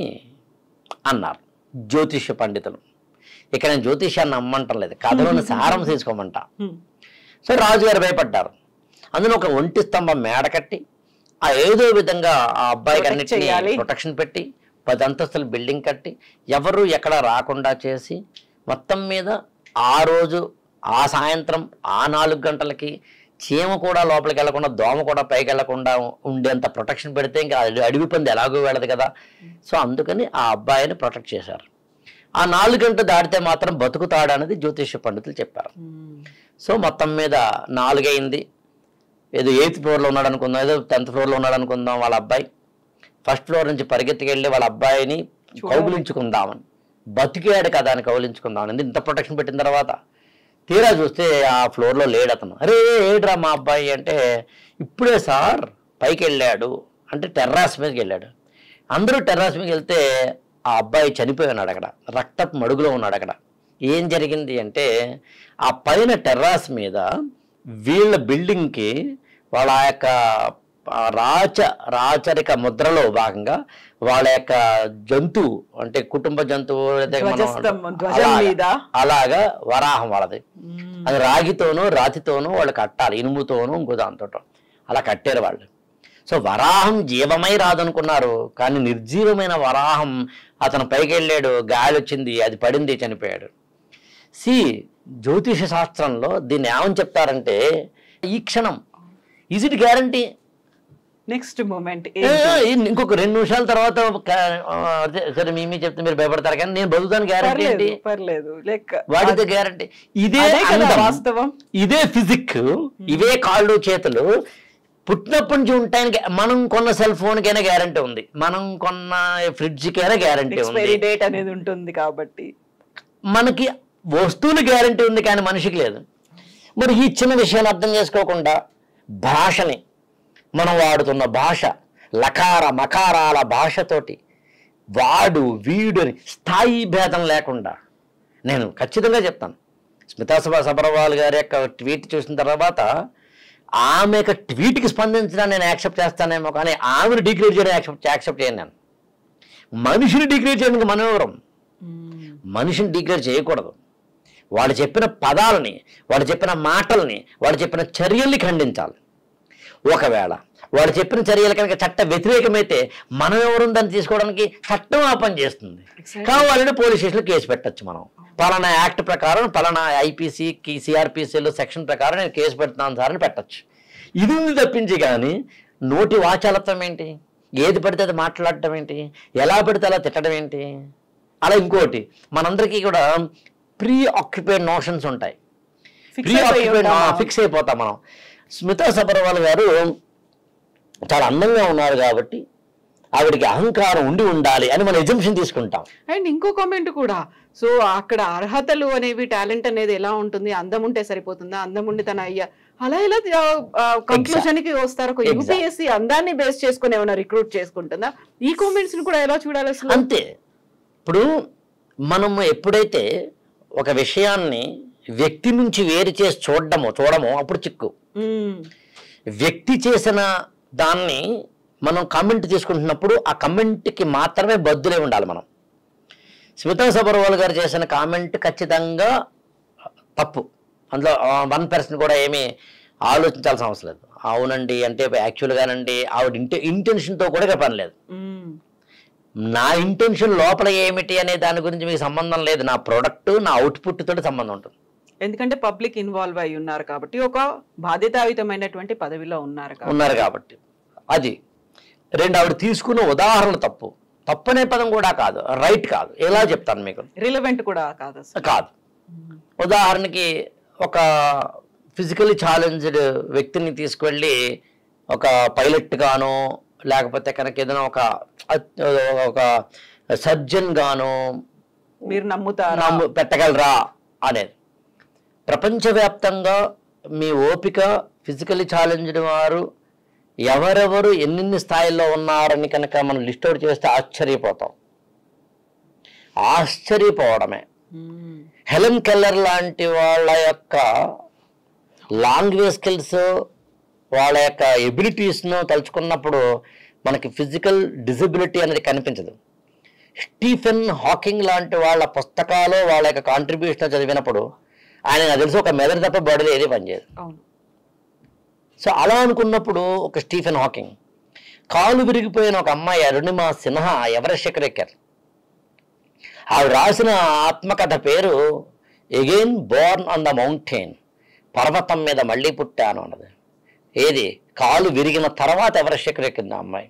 అన్నారు జ్యోతిష్య పండితులు ఇక్కడ నేను జ్యోతిష్యాన్ని నమ్మంటం లేదు కథలోని సారం తీసుకోమంటా ఉమ్. సో రాజుగారు భయపడ్డారు అందులో ఒక ఒంటి స్తంభం మేడ కట్టి ఆ ఏదో విధంగా ఆ అబ్బాయికి Protect అన్నిటినీ చేయాలి. ప్రొటెక్షన్ పెట్టి పది అంతస్తుల బిల్డింగ్ కట్టి ఎవరు ఎక్కడ రాకుండా చేసి మొత్తం మీద ఆ రోజు ఆ సాయంత్రం ఆ నాలుగు గంటలకి చీమ కూడా లోపలికి వెళ్లకుండా దోమ కూడా పైకి వెళ్లకుండా ఉండేంత ప్రొటెక్షన్ పెడితే ఇంకా అడవి- అడవి పంది ఎలాగో వెళ్ళదు కదా సో అందుకని ఆ అబ్బాయిని ప్రొటెక్ట్ చేశారు ఆ నాలుగు గంటలు దాటితే మాత్రం బతుకుతాడు అనేది జ్యోతిష్య పండితులు చెప్పారు ఉమ్. సో మొత్తం మీద నాలుగైంది ఏదో ఎయిత్ ఫ్లోర్లో ఉన్నాడు అనుకుందాం ఏదో టెన్త్ ఫ్లోర్లో ఉన్నాడు అనుకుందాం వాళ్ళ అబ్బాయి ఫస్ట్ ఫ్లోర్ నుంచి పరిగెత్తుకెళ్ళి వాళ్ళ అబ్బాయిని చూడాలి. కౌగులించుకుందామని బతికాడు కదా అని కౌగులించుకుందామని ఇంత ప్రొటెక్షన్ పెట్టిన తర్వాత తీరా చూస్తే ఆ ఫ్లోర్లో లేడు అతను అరే ఏడ్రా మా అబ్బాయి అంటే ఇప్పుడే సార్ పైకి వెళ్ళాడు అంటే టెర్రాస్ మీదకి వెళ్ళాడు అందరూ టెర్రాస్ మీదకి వెళ్తే ఆ అబ్బాయి చనిపోయి ఉన్నాడు అక్కడ రక్తపు మడుగులో ఉన్నాడు అక్కడ ఏం జరిగింది అంటే ఆ పైన టెర్రాస్ మీద వీళ్ళ బిల్డింగ్కి వాళ్ళ యొక్క ఆ రాచ రాచరిక ముద్రలో భాగంగా వాళ్ళ యొక్క జంతువు అంటే కుటుంబ జంతువు లేదా మనం- ధ్వజస్తంభం, ధ్వజం అలాగా- మీద. అలాగా వరాహం వాళ్ళది ఉమ్. అది రాగితోనూ రాతితోనూ వాళ్ళు కట్టాలి ఇనుముతోనూ ఇంకో దాంతో అలా కట్టారు వాళ్ళు సో వరాహం జీవమై రాదనుకున్నారు కానీ నిర్జీవమైన వరాహం అతను పైకి వెళ్ళాడు గాలి వచ్చింది అది పడింది చనిపోయాడు సి జ్యోతిష శాస్త్రంలో దీన్ని ఏమని చెప్తారంటే ఈ క్షణం is it guarantee next moment ఇంకొక రెండు నిమిషాల తర్వాత ఒక- ఆ, అదే, సరే మీ మీ చెప్తే మీరు భయపడతారు కానీ నేను బతుకుతాను గ్యారంటీ పర్లేదు ఏంటి పర్లేదు లెక్క వాడితే గ్యారంటీ ఇదే అదే కదా అందం, వాస్తవం. ఇదే ఫిజిక్ ఇవే కాళ్ళు చేతులు పుట్టినప్పటి నుంచి ఉంటాయని మనం కొన్న సెల్ ఫోన్ కైనా గ్యారంటీ ఉంది మనం కొన్న ఫ్రిడ్జ్ కైనా గ్యారంటీ ఉంది ఎక్స్పైరీ డేట్ అనేది ఉంటుంది కాబట్టి మనకి వస్తువులు గ్యారంటీ ఉంది కానీ మనిషికి లేదు మరి ఈ చిన్న విషయాలు అర్థం చేసుకోకుండా భాషని మనం వాడుతున్న భాష లకార మకారాల భాషతోటి వాడు వీడు అని స్థాయి భేదం లేకుండా నేను ఖచ్చితంగా చెప్తాను స్మితా సభ సబర్వాల్ గారి యొక్క ట్వీట్ చూసిన తర్వాత ఆమె యొక్క ట్వీట్కి స్పందించడానికి నేను యాక్సెప్ట్ చేస్తానేమో కానీ ఆమెను డిగ్రేడ్ చేయడం యాక్సెప్ట్ యాక్సెప్ట్ చేయను నేను మనిషిని డిగ్రేడ్ చేయడానికి మనం ఎవరం మనిషిని డిగ్రేడ్ చేయకూడదు వాడు చెప్పిన పదాలని వాడు చెప్పిన మాటల్ని వాడు చెప్పిన చర్యల్ని ఖండించాలి ఒకవేళ వాడు చెప్పిన చర్యలు కనుక చట్ట వ్యతిరేకమైతే మనం ఎవరు దాన్ని తీసుకోవడానికి చట్టం ఆ పని చేస్తుంది Exactly. కావాలంటే పోలీస్ స్టేషన్లో కేసు పెట్టచ్చు మనం పలానా యాక్ట్ ప్రకారం పలానా ఐపీసీ సిఆర్పిసిలో సెక్షన్ ప్రకారం నేను కేసు పెడుతున్నాను సార్ అని పెట్టచ్చు ఇది ఉంది తప్పించి కానీ నోటి వాచాలత్వం ఏంటి ఏది పడితే అది మాట్లాడటం ఏంటి ఎలా పడితే అలా తిట్టడం ఏంటి అలా ఇంకోటి మనందరికీ కూడా ప్రీ ఆక్యుపైడ్ నోషన్స్ ఉంటాయి Fix ప్రీ అయిపోయి ఆక్యుపైడ్ ఉంటామా? ఫిక్స్ అయిపోతాం మనం స్మితా సబర్వాల్ గారు చాలా అందంగా ఉన్నారు కాబట్టి ఆవిడికి అహంకారం ఉండి ఉండాలి అని మనం ఎజంప్షన్ తీసుకుంటాం అండ్ ఇంకో కామెంట్ కూడా సో అక్కడ అర్హతలు అనేవి టాలెంట్ అనేది ఎలా ఉంటుంది అందం ఉంటే సరిపోతుందా అందం ఉండి తన అయ్యా అలా ఎలా కంక్లూజన్ కి వస్తారు ఒక Exact. యూపీఎస్సీ అందాన్ని బేస్ చేసుకుని ఏమైనా రిక్రూట్ చేసుకుంటుందా ఈ కామెంట్స్ ని కూడా ఎలా చూడాలి అసలు అంతే ఇప్పుడు మనము ఎప్పుడైతే ఒక విషయాన్ని వ్యక్తి నుంచి వేరు చేసి చూడడమో చూడమో అప్పుడు చిక్కు మ్మ్. వ్యక్తి చేసిన దాన్ని మనం కమెంట్ తీసుకుంటున్నప్పుడు ఆ కమెంట్కి మాత్రమే బద్దులే ఉండాలి మనం స్మితా సబర్వాల్ గారు చేసిన కామెంట్ ఖచ్చితంగా తప్పు అందులో వన్ పర్సన్ కూడా ఏమీ ఆలోచించాల్సిన అవసరం లేదు అవునండి అంటే యాక్చువల్గానండి ఆవిడ ఇంటె ఇంటెన్షన్తో కూడా ఇక్కడ పని లేదు మ్మ్. నా ఇంటెన్షన్ లోపల ఏమిటి అనే దాని గురించి మీకు సంబంధం లేదు నా ప్రోడక్ట్ నా అవుట్పుట్ తోటి సంబంధం ఉంటుంది ఎందుకంటే పబ్లిక్ ఇన్వాల్వ్ అయి ఉన్నారు కాబట్టి ఒక బాధ్యతాయుతమైనటువంటి పదవిలో ఉన్నారు కాబట్టి ఉన్నారు కాబట్టి అది రెండు ఆవిడ తీసుకున్న ఉదాహరణ తప్పు తప్పనే పదం కూడా కాదు రైట్ కాదు ఎలా చెప్తాను మీకు రిలవెంట్ కూడా కాదు అసలు కాదు ఉదాహరణకి ఒక ఫిజికలీ ఛాలెంజ్డ్ వ్యక్తిని తీసుకువెళ్ళి ఒక పైలట్ గానో లేకపోతే కనుక ఏదైనా ఒక అత్- ఒక సర్జన్ గానో మీరు నమ్ముతారా నమ్ము పెట్టగలరా అనేది ప్రపంచవ్యాప్తంగా మీ ఓపిక ఫిజికలీ ఛాలెంజ్డ్ వారు ఎవరెవరు ఎన్నెన్ని స్థాయిల్లో ఉన్నారని కనుక మనం లిస్ట్ అవుట్ చేస్తే ఆశ్చర్యపోతాం ఆశ్చర్యపోవడమే మ్మ్. హెలెన్ కెల్లర్ లాంటి వాళ్ళ యొక్క లాంగ్వేజ్ స్కిల్స్ వాళ్ళ యొక్క ఎబిలిటీస్ను తలుచుకున్నప్పుడు మనకి ఫిజికల్ డిజబిలిటీ అనేది కనిపించదు స్టీఫెన్ హాకింగ్ లాంటి వాళ్ళ పుస్తకాలు వాళ్ళ యొక్క కాంట్రిబ్యూషన్ చదివినప్పుడు ఆయన నాకు తెలిసి ఒక మెదడు తప్ప బాడీలో ఏది పనిచేయదు అవును సో అలా అనుకున్నప్పుడు ఒక స్టీఫెన్ హాకింగ్ కాలు విరిగిపోయిన ఒక అమ్మాయి అరుణిమ సిన్హా ఎవరెస్ట్ ఎక్కరెక్కారు ఆవిడ రాసిన ఆత్మకథ పేరు again born on the mountain పర్వతం మీద మళ్ళీ పుట్టాను అన్నది ఏది కాలు విరిగిన తర్వాత ఎవరెస్ట్ ఎక్కరెక్కింది ఆ అమ్మాయి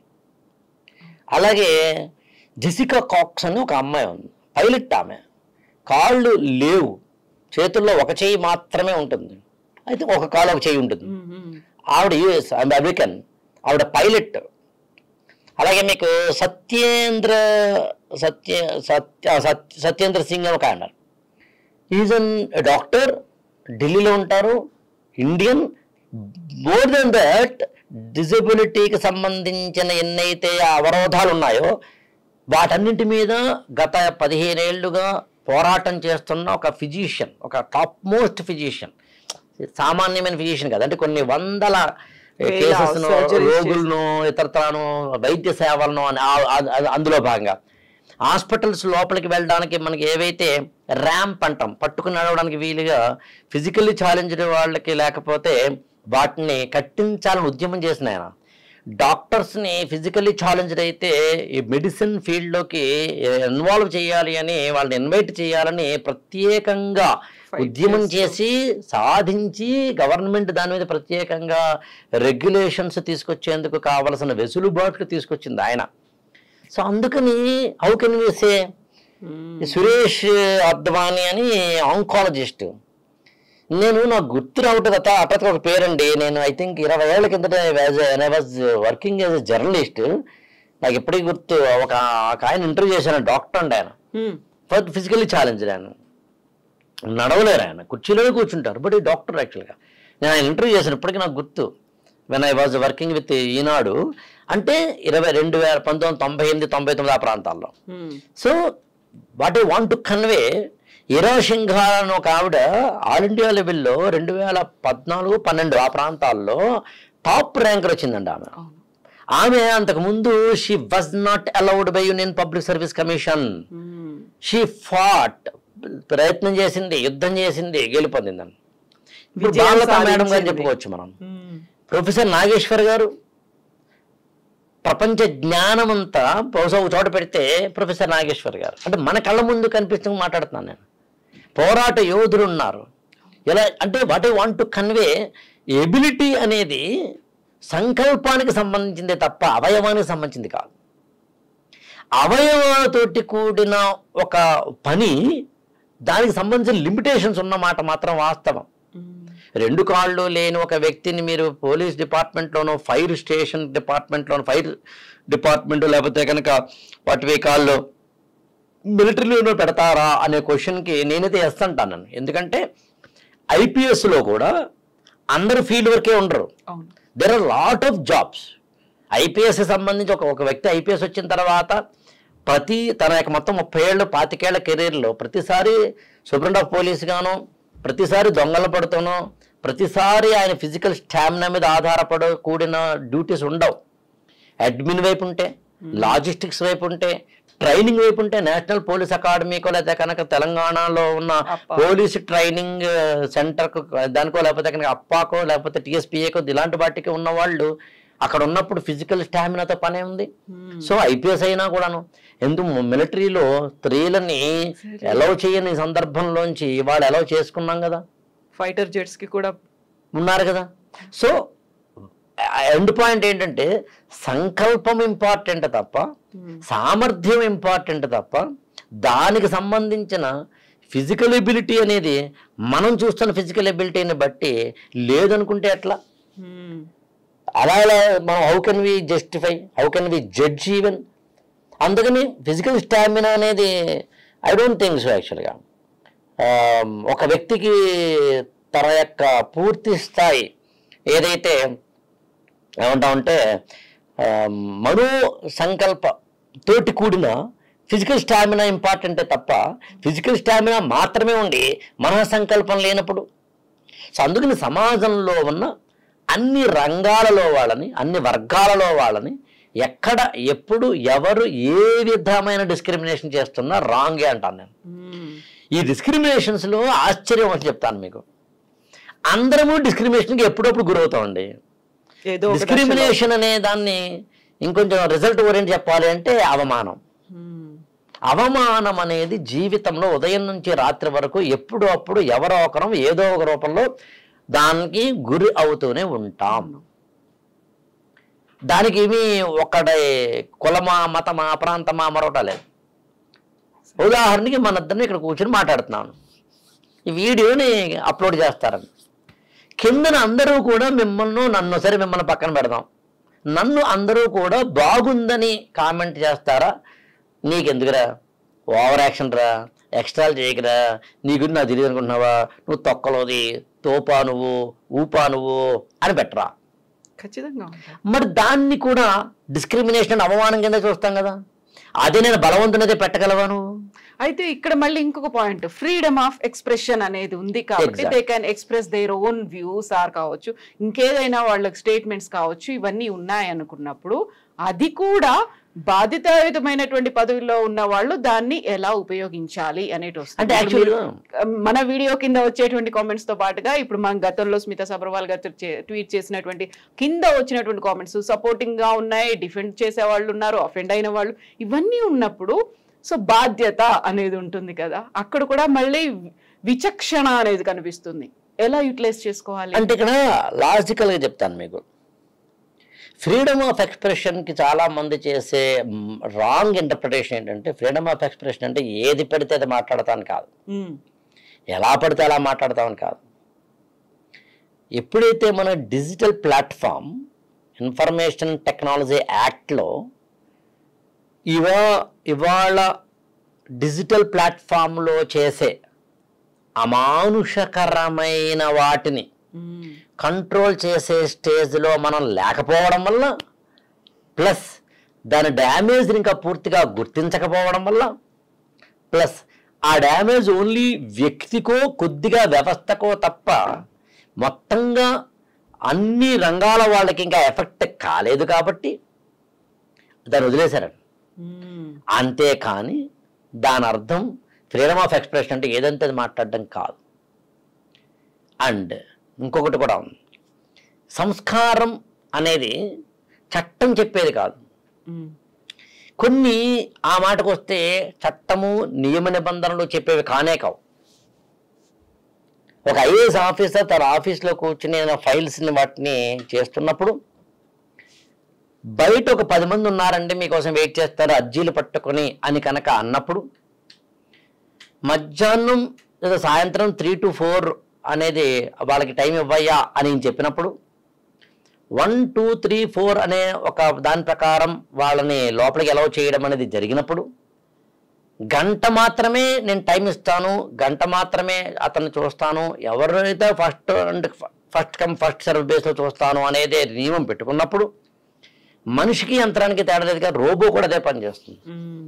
అలాగే జెసికా కాక్స్ అని ఒక అమ్మాయి ఉంది పైలట్ ఆమె కాళ్ళు లేవు చేతుల్లో ఒక చేయి మాత్రమే ఉంటుంది అయితే ఒక కాలు ఒక చేయి ఉంటుంది మ్మ్, మ్మ్. ఆవిడ యుఎస్ ఆమె అమెరికన్ ఆవిడ పైలట్ అలాగే మీకు సత్యేంద్ర సత్య సత్య సత్య సత్యేంద్ర సింగ్ అని ఒక ఆయన ఈజ్ అన్ డాక్టర్ ఢిల్లీలో ఉంటారు ఇండియన్ మోర్ దెన్ దట్ డిజబిలిటీకి సంబంధించిన ఎన్నైతే అవరోధాలు ఉన్నాయో వాటన్నింటి మీద గత పదిహేనేళ్లుగా పోరాటం చేస్తున్న ఒక ఫిజిషియన్ ఒక టాప్ మోస్ట్ ఫిజిషియన్ సామాన్యమైన ఫిజిషియన్ కాదు అంటే కొన్ని వందల వేల కేసెస్ను surgeries రోగులను ఇతరతను వైద్య సేవలను అని ఆ- ఆ- ఆ- అందులో భాగంగా హాస్పిటల్స్ లోపలికి వెళ్ళడానికి మనకి ఏవైతే ర్యాంప్ అంటాం పట్టుకుని నడవడానికి వీలుగా ఫిజికల్లీ ఛాలెంజ్డ్ వాళ్ళకి లేకపోతే వాటిని కట్టించాలని ఉద్యమం చేసిన ఆయన డాక్టర్స్ని ఫిజికల్లీ ఛాలెంజ్డ్ అయితే ఈ మెడిసిన్ ఫీల్డ్లోకి ఇన్వాల్వ్ చేయాలి అని వాళ్ళని ఇన్వైట్ చేయాలని ప్రత్యేకంగా Fight ఉద్యమం చేస్తూ. చేసి సాధించి గవర్నమెంట్ దాని మీద ప్రత్యేకంగా రెగ్యులేషన్స్ తీసుకొచ్చేందుకు కావలసిన వెసులుబాట్లు తీసుకొచ్చింది ఆయన సో అందుకని how can we say hmm. Suresh Advani అని ఆంకాలజిస్ట్ నేను నాకు గుర్తు రావటం కదా అప్పటికి ఒక పేరండి నేను ఐ థింక్ ఇరవై ఏళ్ళ కిందట I was working as a journalist నాకు ఎప్పటికీ గుర్తు ఒక ఒక ఆయన ఇంటర్వ్యూ చేశాను డాక్టర్ అండి ఆయన మ్మ్. ఫస్ట్ ఫిజికల్లీ ఛాలెంజ్ ఆయన నడవలేరు ఆయన కుర్చీలోనే కూర్చుంటారు బట్ ఈ డాక్టర్ యాక్చువల్గా నేను ఆయన ఇంటర్వ్యూ చేశాను ఇప్పటికీ నాకు గుర్తు when I was working with Eenadu అంటే ఇరవై రెండు వేల పంతొమ్మిది తొంభై ఎనిమిది తొంభై తొమ్మిది ఆ ప్రాంతాల్లో hmm. So what I want to convey Ira Singhal అని ఒక ఆవిడ ఆల్ ఇండియా లెవెల్లో రెండు వేల పద్నాలుగు పన్నెండు ఆ ప్రాంతాల్లో టాప్ ర్యాంకర్ వచ్చిందండి ఆమె అవును ఆమె అంతకుముందు she was not allowed by union public service commission hmm. She fought ప్రయత్నం చేసింది యుద్ధం చేసింది గెలుపొందిందని ఇప్పుడు విజయం బాలత మేడం గారు సాధించింది. చెప్పుకోవచ్చు మనం మ్మ్. ప్రొఫెసర్ నాగేశ్వర్ గారు ప్రపంచ జ్ఞానం అంతా బహుశా ఒక చోట పెడితే ప్రొఫెసర్ నాగేశ్వర్ గారు అంటే మన కళ్ళ ముందు కనిపిస్తూ మాట్లాడుతున్నాను నేను పోరాట యోధులు ఉన్నారు ఎలా అంటే what I want to convey ability అనేది సంకల్పానికి సంబంధించిందే తప్ప అవయవానికి సంబంధించింది కాదు అవయవాలతోటి కూడిన ఒక పని దానికి సంబంధించిన లిమిటేషన్స్ ఉన్నమాట మాత్రం వాస్తవం మ్మ్. రెండు కాళ్ళు లేని ఒక వ్యక్తిని మీరు పోలీస్ డిపార్ట్మెంట్లోనో ఫైర్ స్టేషన్ డిపార్ట్మెంట్లోనో ఫైర్ డిపార్ట్మెంట్ లేకపోతే కనుక వాటి వేకాల్లో మిలిటరీలో పెడతారా అనే క్వశ్చన్కి నేనైతే ఎస్ అంటాను ఎందుకంటే ఐపీఎస్లో కూడా అందరు ఫీల్డ్ వర్కే ఉండరు అవును there are lot of jobs IPS సంబంధించి ఒక ఒక వ్యక్తి ఐపీఎస్ వచ్చిన తర్వాత ప్రతి తన యొక్క మొత్తం ముప్పై ఏళ్ళు పాతికేళ్ల కెరీర్లో ప్రతిసారి సూపరింట్ ఆఫ్ పోలీస్ గాను ప్రతిసారి దొంగలు పడుతాను ప్రతిసారి ఆయన ఫిజికల్ స్టామినా మీద ఆధారపడి కూడిన డ్యూటీస్ ఉండవు అడ్మిన్ వైపు ఉంటే లాజిస్టిక్స్ వైపు ఉంటే ట్రైనింగ్ వైపు ఉంటే నేషనల్ పోలీస్ అకాడమీకో లేకపోతే కనుక తెలంగాణలో ఉన్న అప్పా. పోలీస్ ట్రైనింగ్ సెంటర్కు దానికో లేకపోతే కనుక అప్పాకో లేకపోతే టీఎస్పీఏకో ఇలాంటి వాటికి ఉన్న వాళ్ళు అక్కడ ఉన్నప్పుడు ఫిజికల్ స్టామినాతో పనే ఉంది సో ఐపీఎస్ అయినా కూడాను ఎందుకు మిలిటరీలో స్త్రీలని ఎలవ్ చేయని సందర్భంలోంచి వాళ్ళు ఎలవ్ చేసుకున్నాం కదా ఫైటర్ జెట్స్ కి కూడా ఉన్నారు కదా సో ఎండ్ పాయింట్ ఏంటంటే సంకల్పం ఇంపార్టెంట్ తప్ప సామర్థ్యం ఇంపార్టెంట్ తప్ప దానికి సంబంధించిన ఫిజికల్ ఎబిలిటీ అనేది మనం చూస్తున్న ఫిజికల్ ఎబిలిటీని బట్టి లేదనుకుంటే ఎట్లా మ్మ్. అలా ఎలా మనం how can we justify how can we judge even అందుకని ఫిజికల్ స్టామినా అనేది ఐ డోంట్ థింక్ సో యాక్చువల్గా ఒక వ్యక్తికి తన యొక్క పూర్తి స్థాయి ఏదైతే ఏమంటామంటే ఆ, మనో సంకల్ప తోటి కూడిన ఫిజికల్ స్టామినా ఇంపార్టెంటే తప్ప ఫిజికల్ స్టామినా మాత్రమే ఉండి మన సంకల్పం లేనప్పుడు సో అందుకని సమాజంలో ఉన్న అన్ని రంగాలలో వాళ్ళని అన్ని వర్గాలలో వాళ్ళని ఎక్కడ ఎప్పుడు ఎవరు ఏ విధమైన డిస్క్రిమినేషన్ చేస్తున్నా రాంగే అంటాను నేను మ్మ్. ఈ డిస్క్రిమినేషన్స్లో ఆశ్చర్యం ఒకటి చెప్తాను మీకు అందరము డిస్క్రిమినేషన్కి ఎప్పుడప్పుడు గురవుతామండి ఏదో ఒక డిస్క్రిమినేషన్ అనే దాన్ని ఇంకొంచెం రిజల్ట్ ఓరియంట్ చెప్పాలి అంటే అవమానం దశలో. మ్మ్. అవమానం అనేది జీవితంలో ఉదయం నుంచి రాత్రి వరకు ఎప్పుడు అప్పుడు ఎవరో ఒకరం ఏదో ఒక రూపంలో దానికి గురి అవుతూనే ఉంటాం దానికి ఏమి ఒక్కడే కులమా మతమా ప్రాంతమా మరొకట లేదు ఉదాహరణకి మన ఇద్దరిని ఇక్కడ కూర్చొని మాట్లాడుతున్నాను ఈ వీడియోని అప్లోడ్ చేస్తారని కిందన అందరూ కూడా మిమ్మల్ని నన్ను సరే మిమ్మల్ని పక్కన పెడదాం నన్ను అందరూ కూడా బాగుందని కామెంట్ చేస్తారా నీకెందుకురా ఓవర్ యాక్షన్ రా ఎక్స్ట్రాలు చేయకురా నీ గురించి నాకు తెలియదు అనుకుంటున్నావా నువ్వు తొక్కలోది తోపా నువ్వు ఊపా నువ్వు అని పెట్టరా ఖచ్చితంగా ఉంటా. మరి దాన్ని కూడా డిస్క్రిమినేషన్ అవమానం కింద చూస్తాం కదా అదే నేను బలవంతునైతే పెట్టగలవా నువ్వు అయితే ఇక్కడ మళ్ళీ ఇంకొక పాయింట్ ఫ్రీడమ్ ఆఫ్ ఎక్స్ప్రెషన్ అనేది ఉంది కాబట్టి Exact. They can express their own views or కావచ్చు ఇంకేదైనా వాళ్ళకి స్టేట్మెంట్స్ కావచ్చు ఇవన్నీ ఉన్నాయి అనుకున్నప్పుడు అది కూడా బాధితయుతమైనటువంటి పదవిలో ఉన్న వాళ్ళు దాన్ని ఎలా ఉపయోగించాలి అనేటి వస్తుంది అంటే ఇప్పుడు మీరు- యాక్చువల్గా మన వీడియో కింద వచ్చేటువంటి కామెంట్స్ తో పాటుగా ఇప్పుడు మనం గతంలో స్మిత సబర్వాల్ గారు చే- ట్వీట్ చేసినటువంటి కింద వచ్చినటువంటి కామెంట్స్ సపోర్టింగ్ గా ఉన్నాయి డిఫెండ్ చేసే వాళ్ళు ఉన్నారు అఫెండ్ అయిన వాళ్ళు ఇవన్నీ ఉన్నప్పుడు సో బాధ్యత అనేది ఉంటుంది కదా అక్కడ కూడా మళ్ళీ విచక్షణ అనేది కనిపిస్తుంది ఎలా యూటిలైజ్ చేసుకోవాలి అంటే ఇక్కడ లాజికల్గా చెప్తాను మీకు ఫ్రీడమ్ ఆఫ్ ఎక్స్ప్రెషన్కి చాలా మంది చేసే రాంగ్ ఇంటర్ప్రిటేషన్ ఏంటంటే ఫ్రీడమ్ ఆఫ్ ఎక్స్ప్రెషన్ అంటే ఏది పడితే అది మాట్లాడతాను కాదు ఉమ్, ఎలా పడితే అలా మాట్లాడతామని కాదు ఎప్పుడైతే మన డిజిటల్ ప్లాట్ఫామ్ ఇన్ఫర్మేషన్ టెక్నాలజీ యాక్ట్లో ఇవా ఇవాళ డిజిటల్ ప్లాట్ఫామ్లో చేసే అమానుషకరమైన వాటిని ఉమ్, కంట్రోల్ చేసే స్టేజ్లో మనం లేకపోవడం వల్ల ప్లస్ దాని డ్యామేజ్ని ఇంకా పూర్తిగా గుర్తించకపోవడం వల్ల ప్లస్ ఆ డ్యామేజ్ ఓన్లీ వ్యక్తికో కొద్దిగా వ్యవస్థకో తప్ప మొత్తంగా అన్ని రంగాల వాళ్ళకి ఇంకా ఎఫెక్ట్ కాలేదు కాబట్టి దాన్ని వదిలేశారండి ఉమ్, అంతేకాని దాని అర్థం ఫ్రీడమ్ ఆఫ్ ఎక్స్ప్రెషన్ అంటే ఏదంటే అది మాట్లాడడం కాదు అండ్ ఇంకొకటి కూడా ఉంది సంస్కారం అనేది చట్టం చెప్పేది కాదు ఉమ్, కొన్ని ఆ మాటకు వస్తే చట్టము నియమ నిబంధనలు చెప్పేవి కానే కావు ఒక ఐఏఎస్ ఆఫీసర్ తన ఆఫీస్లో కూర్చుని ఏదైనా ఫైల్స్ని వాటిని చేస్తున్నప్పుడు బయట ఒక పది మంది ఉన్నారండి మీకోసం వెయిట్ చేస్తారు అర్జీలు పట్టుకొని అని కనుక అన్నప్పుడు మధ్యాహ్నం లేదా సాయంత్రం త్రీ టు ఫోర్ అనేది వాళ్ళకి టైం ఇవ్వయ్యా అని చెప్పినప్పుడు వన్ టూ త్రీ ఫోర్ అనే ఒక దాని ప్రకారం వాళ్ళని లోపలికి ఎలా చేయడం అనేది జరిగినప్పుడు గంట మాత్రమే నేను టైం ఇస్తాను గంట మాత్రమే అతన్ని చూస్తాను ఎవరైతే first and first come first serve బేస్లో చూస్తాను అనేది నియమం పెట్టుకున్నప్పుడు మనిషికి యంత్రానికి తేడా లేదు కదా రోబో కూడా అదే పనిచేస్తుంది మ్మ్.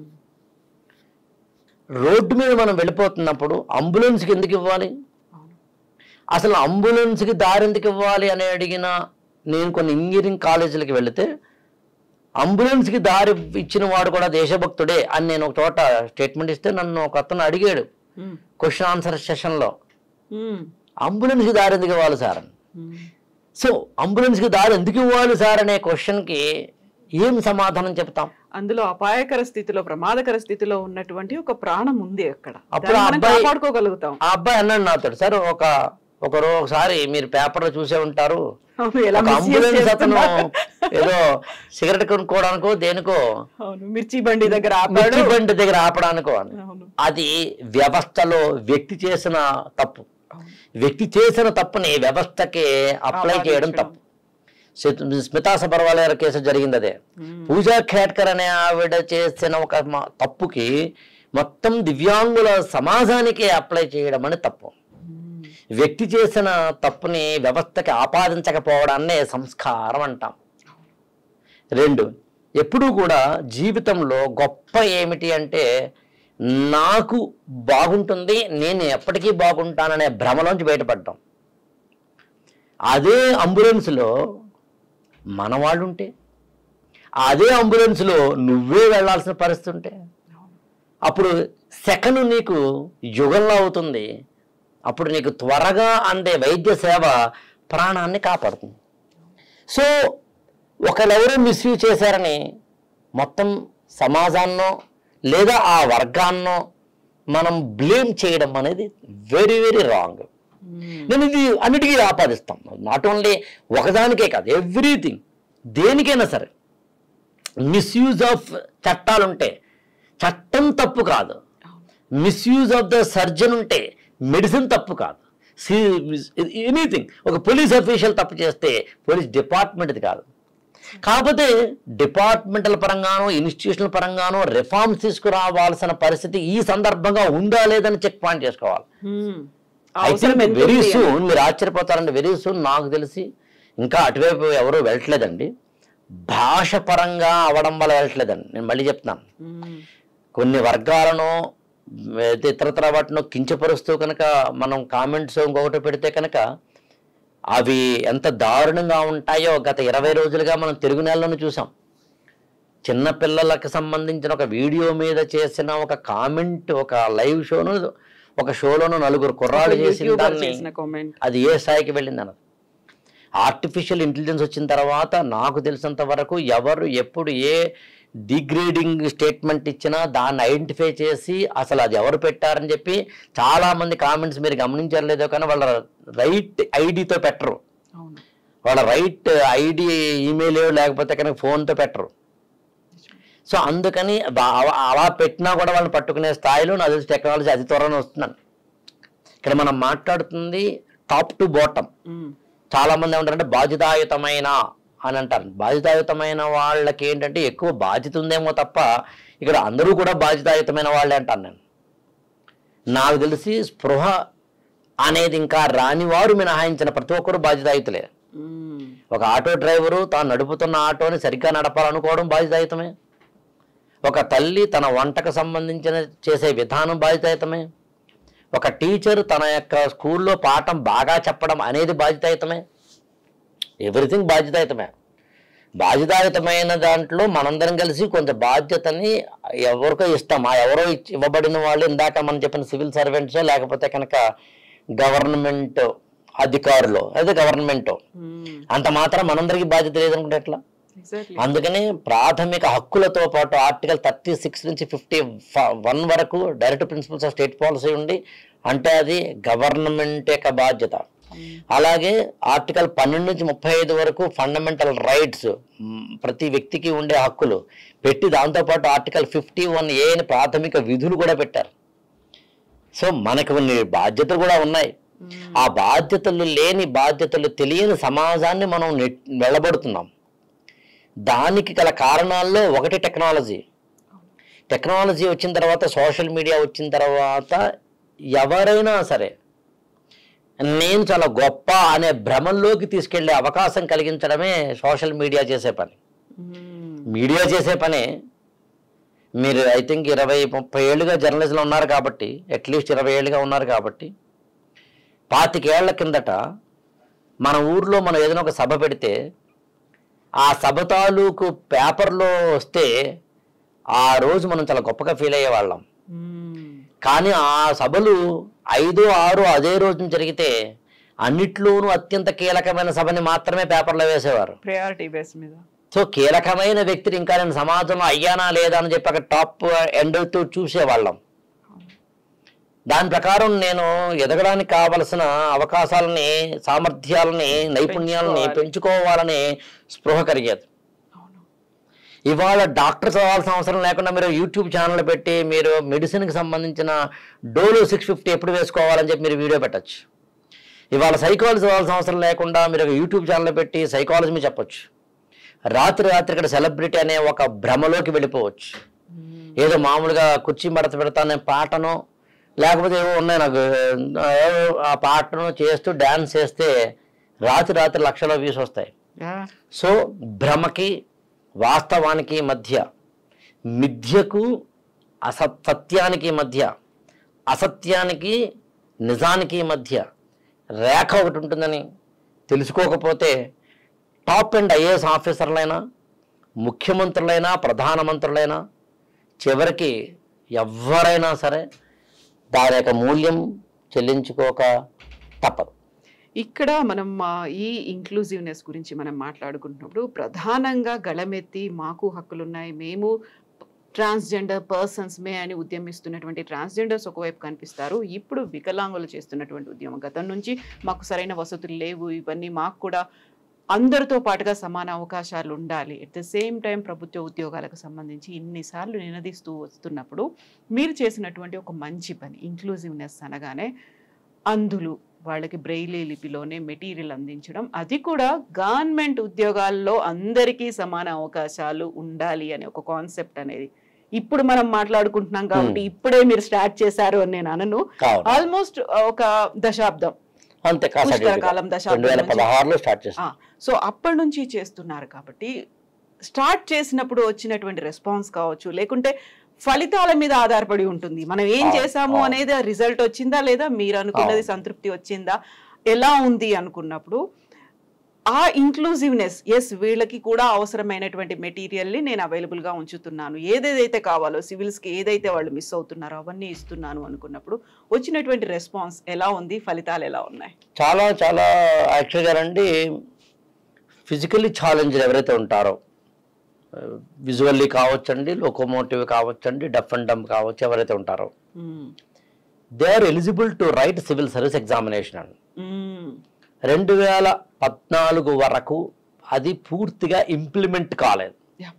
రోడ్డు మీద మనం వెళ్ళిపోతున్నప్పుడు అంబులెన్స్కి ఎందుకు ఇవ్వాలి అసలు అంబులెన్స్కి దారి ఎందుకు ఇవ్వాలి అని అడిగిన నేను కొన్ని ఇంజనీరింగ్ కాలేజీలకు వెళితే అంబులెన్స్కి దారి ఇచ్చిన వాడు కూడా దేశభక్తుడే అని నేను ఒక చోట స్టేట్మెంట్ ఇస్తే నన్ను ఒక అతను అడిగాడు మ్మ్. క్వశ్చన్ ఆన్సర్ సెషన్లో మ్మ్. అంబులెన్స్కి దారి ఎందుకు ఇవ్వాలి సార్ అని మ్మ్. సో అంబులెన్స్కి దారి ఎందుకు ఇవ్వాలి సార్ అనే క్వశ్చన్కి ఏం సమాధానం చెప్తాం అందులో అపాయకర స్థితిలో ప్రమాదకర స్థితిలో ఉన్నటువంటి ఒక ప్రాణం ఉంది అక్కడ అప్పుడు దాన్ని ఆ మనం అబ్బాయి- కాపాడుకోగలుగుతాం ఆ అబ్బాయి అన్నాడు నాతో సార్ ఒక ఒక రో ఒకసారి మీరు పేపర్లో చూసే ఉంటారు అవును, ఎలా ఒక misuse అంబులెన్స్ అతను చేస్తున్నారు. ఏదో సిగరెట్ కొనుక్కోవడానికో దేనికో అవును మిర్చి బండి దగ్గర మిర్చి ఆపాడు బండి దగ్గర ఆపడానికో అని అవును అది వ్యవస్థలో వ్యక్తి చేసిన తప్పు అవును. వ్యక్తి చేసిన తప్పుని వ్యవస్థకి అప్లై చేయడం ఆపాదించడం. తప్పు స్మి- స్మితా సబర్వాల గారి కేసు జరిగింది అదే మ్మ్. పూజా ఖేడ్కర్ అనే ఆవిడ చేసిన ఒక మ- తప్పుకి మొత్తం దివ్యాంగుల సమాజానికి అప్లై చేయడం అని తప్పు మ్మ్. వ్యక్తి చేసిన తప్పుని వ్యవస్థకి ఆపాదించకపోవడాన్నే సంస్కారం అంటాం రెండు ఎప్పుడూ కూడా జీవితంలో గొప్ప ఏమిటి అంటే నాకు బాగుంటుంది నేను ఎప్పటికీ బాగుంటాననే భ్రమలోంచి బయటపడ్డాం అదే అంబులెన్స్లో మన వాళ్ళు ఉంటే అదే అంబులెన్స్లో నువ్వే వెళ్ళాల్సిన పరిస్థితి ఉంటే అప్పుడు సెకను నీకు యుగంలో అవుతుంది అప్పుడు నీకు త్వరగా అందే వైద్య సేవ ప్రాణాన్ని కాపాడుతుంది సో ఒకరెవరో మిస్యూజ్ చేశారని మొత్తం సమాజాన్నో లేదా ఆ వర్గాన్నో మనం బ్లేమ్ చేయడం అనేది వెరీ వెరీ రాంగ్ మ్మ్. నేను ఇది అన్నిటికీ ఆపాదిస్తాం నాట్ ఓన్లీ ఒకదానికే కాదు ఎవ్రీథింగ్ దేనికైనా సరే మిస్యూజ్ ఆఫ్ చట్టాలుంటే చట్టం తప్పు కాదు మిస్యూజ్ ఆఫ్ ద సర్జన్ ఉంటే మెడిసిన్ తప్పు కాదు ఎనీథింగ్ ఒక పోలీస్ అఫీషియల్ తప్పు చేస్తే పోలీస్ డిపార్ట్మెంట్ది కాదు కాకపోతే డిపార్ట్మెంటల్ పరంగానో ఇన్స్టిట్యూషనల్ పరంగానో రిఫార్మ్స్ తీసుకురావాల్సిన పరిస్థితి ఈ సందర్భంగా ఉందా లేదని చెక్ పాయింట్ చేసుకోవాలి మ్మ్. ఐ అవసరం థింక్ ఎంత వెరీ ఉంది అని. సూన్ మీరు ఆశ్చర్యపోతారండి వెరీ సూన్ నాకు తెలిసి ఇంకా అటువైపు ఎవరు వెళ్ళట్లేదండి భాష పరంగా అవడం వల్ల వెళ్ళట్లేదండి నేను మళ్ళీ చెప్తున్నాను మ్మ్. కొన్ని వర్గాలను అయితే ఇతరతర వాటిని కించపరుస్తూ కనుక మనం కామెంట్స్ ఇంకొకటి పెడితే కనుక అవి ఎంత దారుణంగా ఉంటాయో గత ఇరవై రోజులుగా మనం తెలుగు నెలలను చూసాం చిన్న పిల్లలకు సంబంధించిన ఒక వీడియో మీద చేసిన ఒక కామెంట్ ఒక లైవ్ షోను ఒక షోలోను నలుగురు కుర్రాడు ఒక చేసిన YouTuber దాన్ని చేసిన comment. అది ఏ స్థాయికి వెళ్ళింది అన్నది ఆర్టిఫిషియల్ ఇంటెలిజెన్స్ వచ్చిన తర్వాత నాకు తెలిసినంత వరకు ఎవరు ఎప్పుడు ఏ డిగ్రేడింగ్ స్టేట్మెంట్ ఇచ్చినా దాన్ని ఐడెంటిఫై చేసి అసలు అది ఎవరు పెట్టారని చెప్పి చాలా మంది కామెంట్స్ మీరు గమనించారు లేదో కానీ వాళ్ళ రైట్ ఐడితో పెట్టరు అవును వాళ్ళ రైట్ ఐడి ఈమెయిల్ లేకపోతే కనుక ఫోన్తో పెట్టరు సో అందుకని బా- అవ- అలా పెట్టినా కూడా వాళ్ళని పట్టుకునే స్థాయిలో నాకు తెలిసి టెక్నాలజీ అతి త్వరలో వస్తున్నాను ఇక్కడ మనం మాట్లాడుతుంది టాప్ టు బాటమ్ మ్మ్. చాలా మంది ఏమంటారంటే బాధ్యతాయుతమైన అని అంటారు బాధ్యతాయుతమైన వాళ్ళకి ఏంటంటే ఎక్కువ బాధ్యత ఉందేమో తప్ప ఇక్కడ అందరూ కూడా బాధ్యతాయుతమైన వాళ్ళే అంటాను నేను నాకు తెలిసి స్పృహ అనేది ఇంకా రాని వారు మినహాయించిన ప్రతి ఒక్కరు బాధ్యతాయుతులే మ్మ్. ఒక ఆటో డ్రైవరు తాను నడుపుతున్న ఆటోని సరిగ్గా నడపాలనుకోవడం బాధ్యతాయుతమే ఒక తల్లి తన వంటకు సంబంధించిన చేసే విధానం బాధ్యతాయుతమే ఒక టీచర్ తన యొక్క స్కూల్లో పాఠం బాగా చెప్పడం అనేది బాధ్యతాయుతమే ఎవ్రీథింగ్ బాధ్యతాయుతమే బాధ్యతాయుతమైన దాంట్లో మనందరం కలిసి కొంత బాధ్యతని ఎవరికో ఇస్తాం ఆ ఎవరో ఇచ్చి- ఇవ్వబడిన వాళ్ళు ఇందాక మనం చెప్పిన సివిల్ సర్వెంట్స్ లేకపోతే కనుక గవర్నమెంట్ అధికారులు అదే గవర్నమెంట్ మ్మ్. అంత మాత్రం మనందరికీ బాధ్యత లేదనుకుంటే ఎట్లా Exactly. అందుకని ప్రాథమిక హక్కులతో పాటు ఆర్టికల్ థర్టీ సిక్స్ నుంచి ఫిఫ్టీ వన్ వరకు direct principles of state policy ఉండి అంటే అది గవర్నమెంట్ యొక్క బాధ్యత అలాగే ఆర్టికల్ పన్నెండు నుంచి ముప్పై ఐదు వరకు ఫండమెంటల్ రైట్స్ ప్రతి వ్యక్తికి ఉండే హక్కులు పెట్టి దాంతోపాటు ఆర్టికల్ ఫిఫ్టీ వన్ ఏ అని ప్రాథమిక విధులు కూడా పెట్టారు సో మనకు కొన్ని బాధ్యతలు కూడా ఉన్నాయి ఆ బాధ్యతలు లేని బాధ్యతలు తెలియని సమాజాన్ని మనం నెట్- వెళ్ళబడుతున్నాం దానికి గల కారణాల్లో ఒకటి టెక్నాలజీ టెక్నాలజీ వచ్చిన తర్వాత సోషల్ మీడియా వచ్చిన తర్వాత ఎవరైనా సరే నేను చాలా గొప్ప అనే భ్రమంలోకి తీసుకెళ్లే అవకాశం కలిగించడమే సోషల్ మీడియా చేసే పని మీడియా చేసే పనే మీరు ఐ థింక్ ఇరవై ముప్పై ఏళ్ళుగా జర్నలిస్ట్లో ఉన్నారు కాబట్టి అట్లీస్ట్ ఇరవై ఏళ్ళుగా ఉన్నారు కాబట్టి పాతికేళ్ల కిందట మన ఊర్లో మనం ఏదైనా ఒక సభ పెడితే ఆ సభ తాలూకు పేపర్లో వస్తే ఆ రోజు మనం చాలా గొప్పగా ఫీల్ అయ్యేవాళ్ళం కానీ ఆ సభలు ఐదు ఆరు అదే రోజున జరిగితే అన్నిట్లోనూ అత్యంత కీలకమైన సభని మాత్రమే పేపర్లో వేసేవారు ప్రయారిటీ బేస్ మీద సో కీలకమైన వ్యక్తిని ఇంకా నేను సమాజంలో అయ్యానా లేదా అని చెప్పి అక్కడ టాప్ ఎండ్ అవుతూ చూసేవాళ్ళం దాని ప్రకారం నేను ఎదగడానికి కావలసిన అవకాశాలని సామర్థ్యాలని నైపుణ్యాలని పెంచుకోవాలి. పెంచుకోవాలని స్పృహ కలిగేది అవును ఇవాళ డాక్టర్ చదవాల్సిన అవసరం లేకుండా మీరు యూట్యూబ్ ఛానల్ పెట్టి మీరు మెడిసిన్కి సంబంధించిన డోలో సిక్స్ ఫిఫ్టీ ఎప్పుడు వేసుకోవాలని చెప్పి మీరు వీడియో పెట్టచ్చు ఇవాళ సైకాలజీ చదవాల్సిన అవసరం లేకుండా మీరు ఒక యూట్యూబ్ ఛానల్ పెట్టి సైకాలజీ మీద చెప్పొచ్చు రాత్రి రాత్రి ఇక్కడ సెలబ్రిటీ అనే ఒక భ్రమలోకి వెళ్ళిపోవచ్చు ఏదో మామూలుగా కుర్చీ మడత పెడతానే పాటను లేకపోతే ఏవో ఉన్నాయి నాకు ఏవో ఆ పాటను చేస్తూ డ్యాన్స్ చేస్తే రాత్రి రాత్రి లక్షల వ్యూస్ వస్తాయి సో భ్రమకి వాస్తవానికి మధ్య మిథ్యకు అసత్ సత్యానికి మధ్య అసత్యానికి నిజానికి మధ్య రేఖ ఒకటి ఉంటుందని తెలుసుకోకపోతే టాప్ అండ్ ఐఏఎస్ ఆఫీసర్లైనా ముఖ్యమంత్రులైనా ప్రధానమంత్రులైనా చివరికి ఎవరైనా సరే దాని యొక్క మూల్యం చెల్లించుకోక తప్పదు ఇక్కడ మనం ఆ, ఈ ఇంక్లూజివ్నెస్ గురించి మనం మాట్లాడుకుంటున్నప్పుడు ప్రధానంగా గళమెత్తి మాకు హక్కులున్నాయి మేము ట్రాన్స్జెండర్ పర్సన్స్ మే అని ఉద్యమిస్తున్నటువంటి ట్రాన్స్జెండర్స్ ఒకవైపు కనిపిస్తారు ఇప్పుడు వికలాంగులు చేస్తున్నటువంటి ఉద్యమం గతం నుంచి మాకు సరైన వసతులు లేవు ఇవన్నీ మాకు కూడా అందరితో పాటుగా సమాన అవకాశాలు ఉండాలి ఎట్ ద సేమ్ టైం ప్రభుత్వ ఉద్యోగాలకు సంబంధించి ఇన్నిసార్లు నినదిస్తూ వస్తున్నప్పుడు మీరు చేసినటువంటి ఒక మంచి పని ఇంక్లూజివ్నెస్ అనగానే అంధులు వాళ్ళకి బ్రెయిలీ లిపిలోనే మెటీరియల్ అందించడం అది కూడా గవర్నమెంట్ ఉద్యోగాల్లో అందరికీ సమాన అవకాశాలు ఉండాలి అనే ఒక కాన్సెప్ట్ అనేది ఇప్పుడు మనం మాట్లాడుకుంటున్నాం కాబట్టి ఇప్పుడే మీరు స్టార్ట్ చేశారు అని నేను అనను కావాలి ఆల్మోస్ట్ ఒక దశాబ్దం అంతే కాస్త పుష్కర అటు ఇటుగా. కాలం దశాబ్దం రెండు వేల నుంచి. పదహారులో స్టార్ట్ చేశాను సో అప్పటి నుంచి చేస్తున్నారు కాబట్టి స్టార్ట్ చేసినప్పుడు వచ్చినటువంటి రెస్పాన్స్ కావచ్చు లేకుంటే ఫలితాల మీద ఆధారపడి ఉంటుంది మనం ఏం అవును, చేసాము అవును. అనేది రిజల్ట్ వచ్చిందా లేదా మీరు అనుకున్నది అవును. సంతృప్తి వచ్చిందా ఎలా ఉంది అనుకున్నప్పుడు ఆ ఇంక్లూజివ్నెస్ ఎస్ వీళ్ళకి కూడా అవసరమైనటువంటి మెటీరియల్ని నేను అవైలబుల్గా ఉంచుతున్నాను ఏదేదైతే కావాలో సివిల్స్కి ఏదైతే వాళ్ళు మిస్ అవుతున్నారో అవన్నీ ఇస్తున్నాను అనుకున్నప్పుడు వచ్చినటువంటి రెస్పాన్స్ ఎలా ఉంది ఫలితాలు ఎలా ఉన్నాయి చాలా చాలా యాక్చువల్గా రండి ఫిజికల్లీ ఛాలెంజ్ ఎవరైతే ఉంటారో విజువల్లీ కావచ్చండి లోకోమోటివ్ కావచ్చండి డఫ్ అండ్ డమ్ కావచ్చు ఎవరైతే ఉంటారో hmm. They are eligible to write civil service examination అండి మ్మ్. రెండు వేల పద్నాలుగు వరకు అది పూర్తిగా ఇంప్లిమెంట్ కాలేదు Yeah.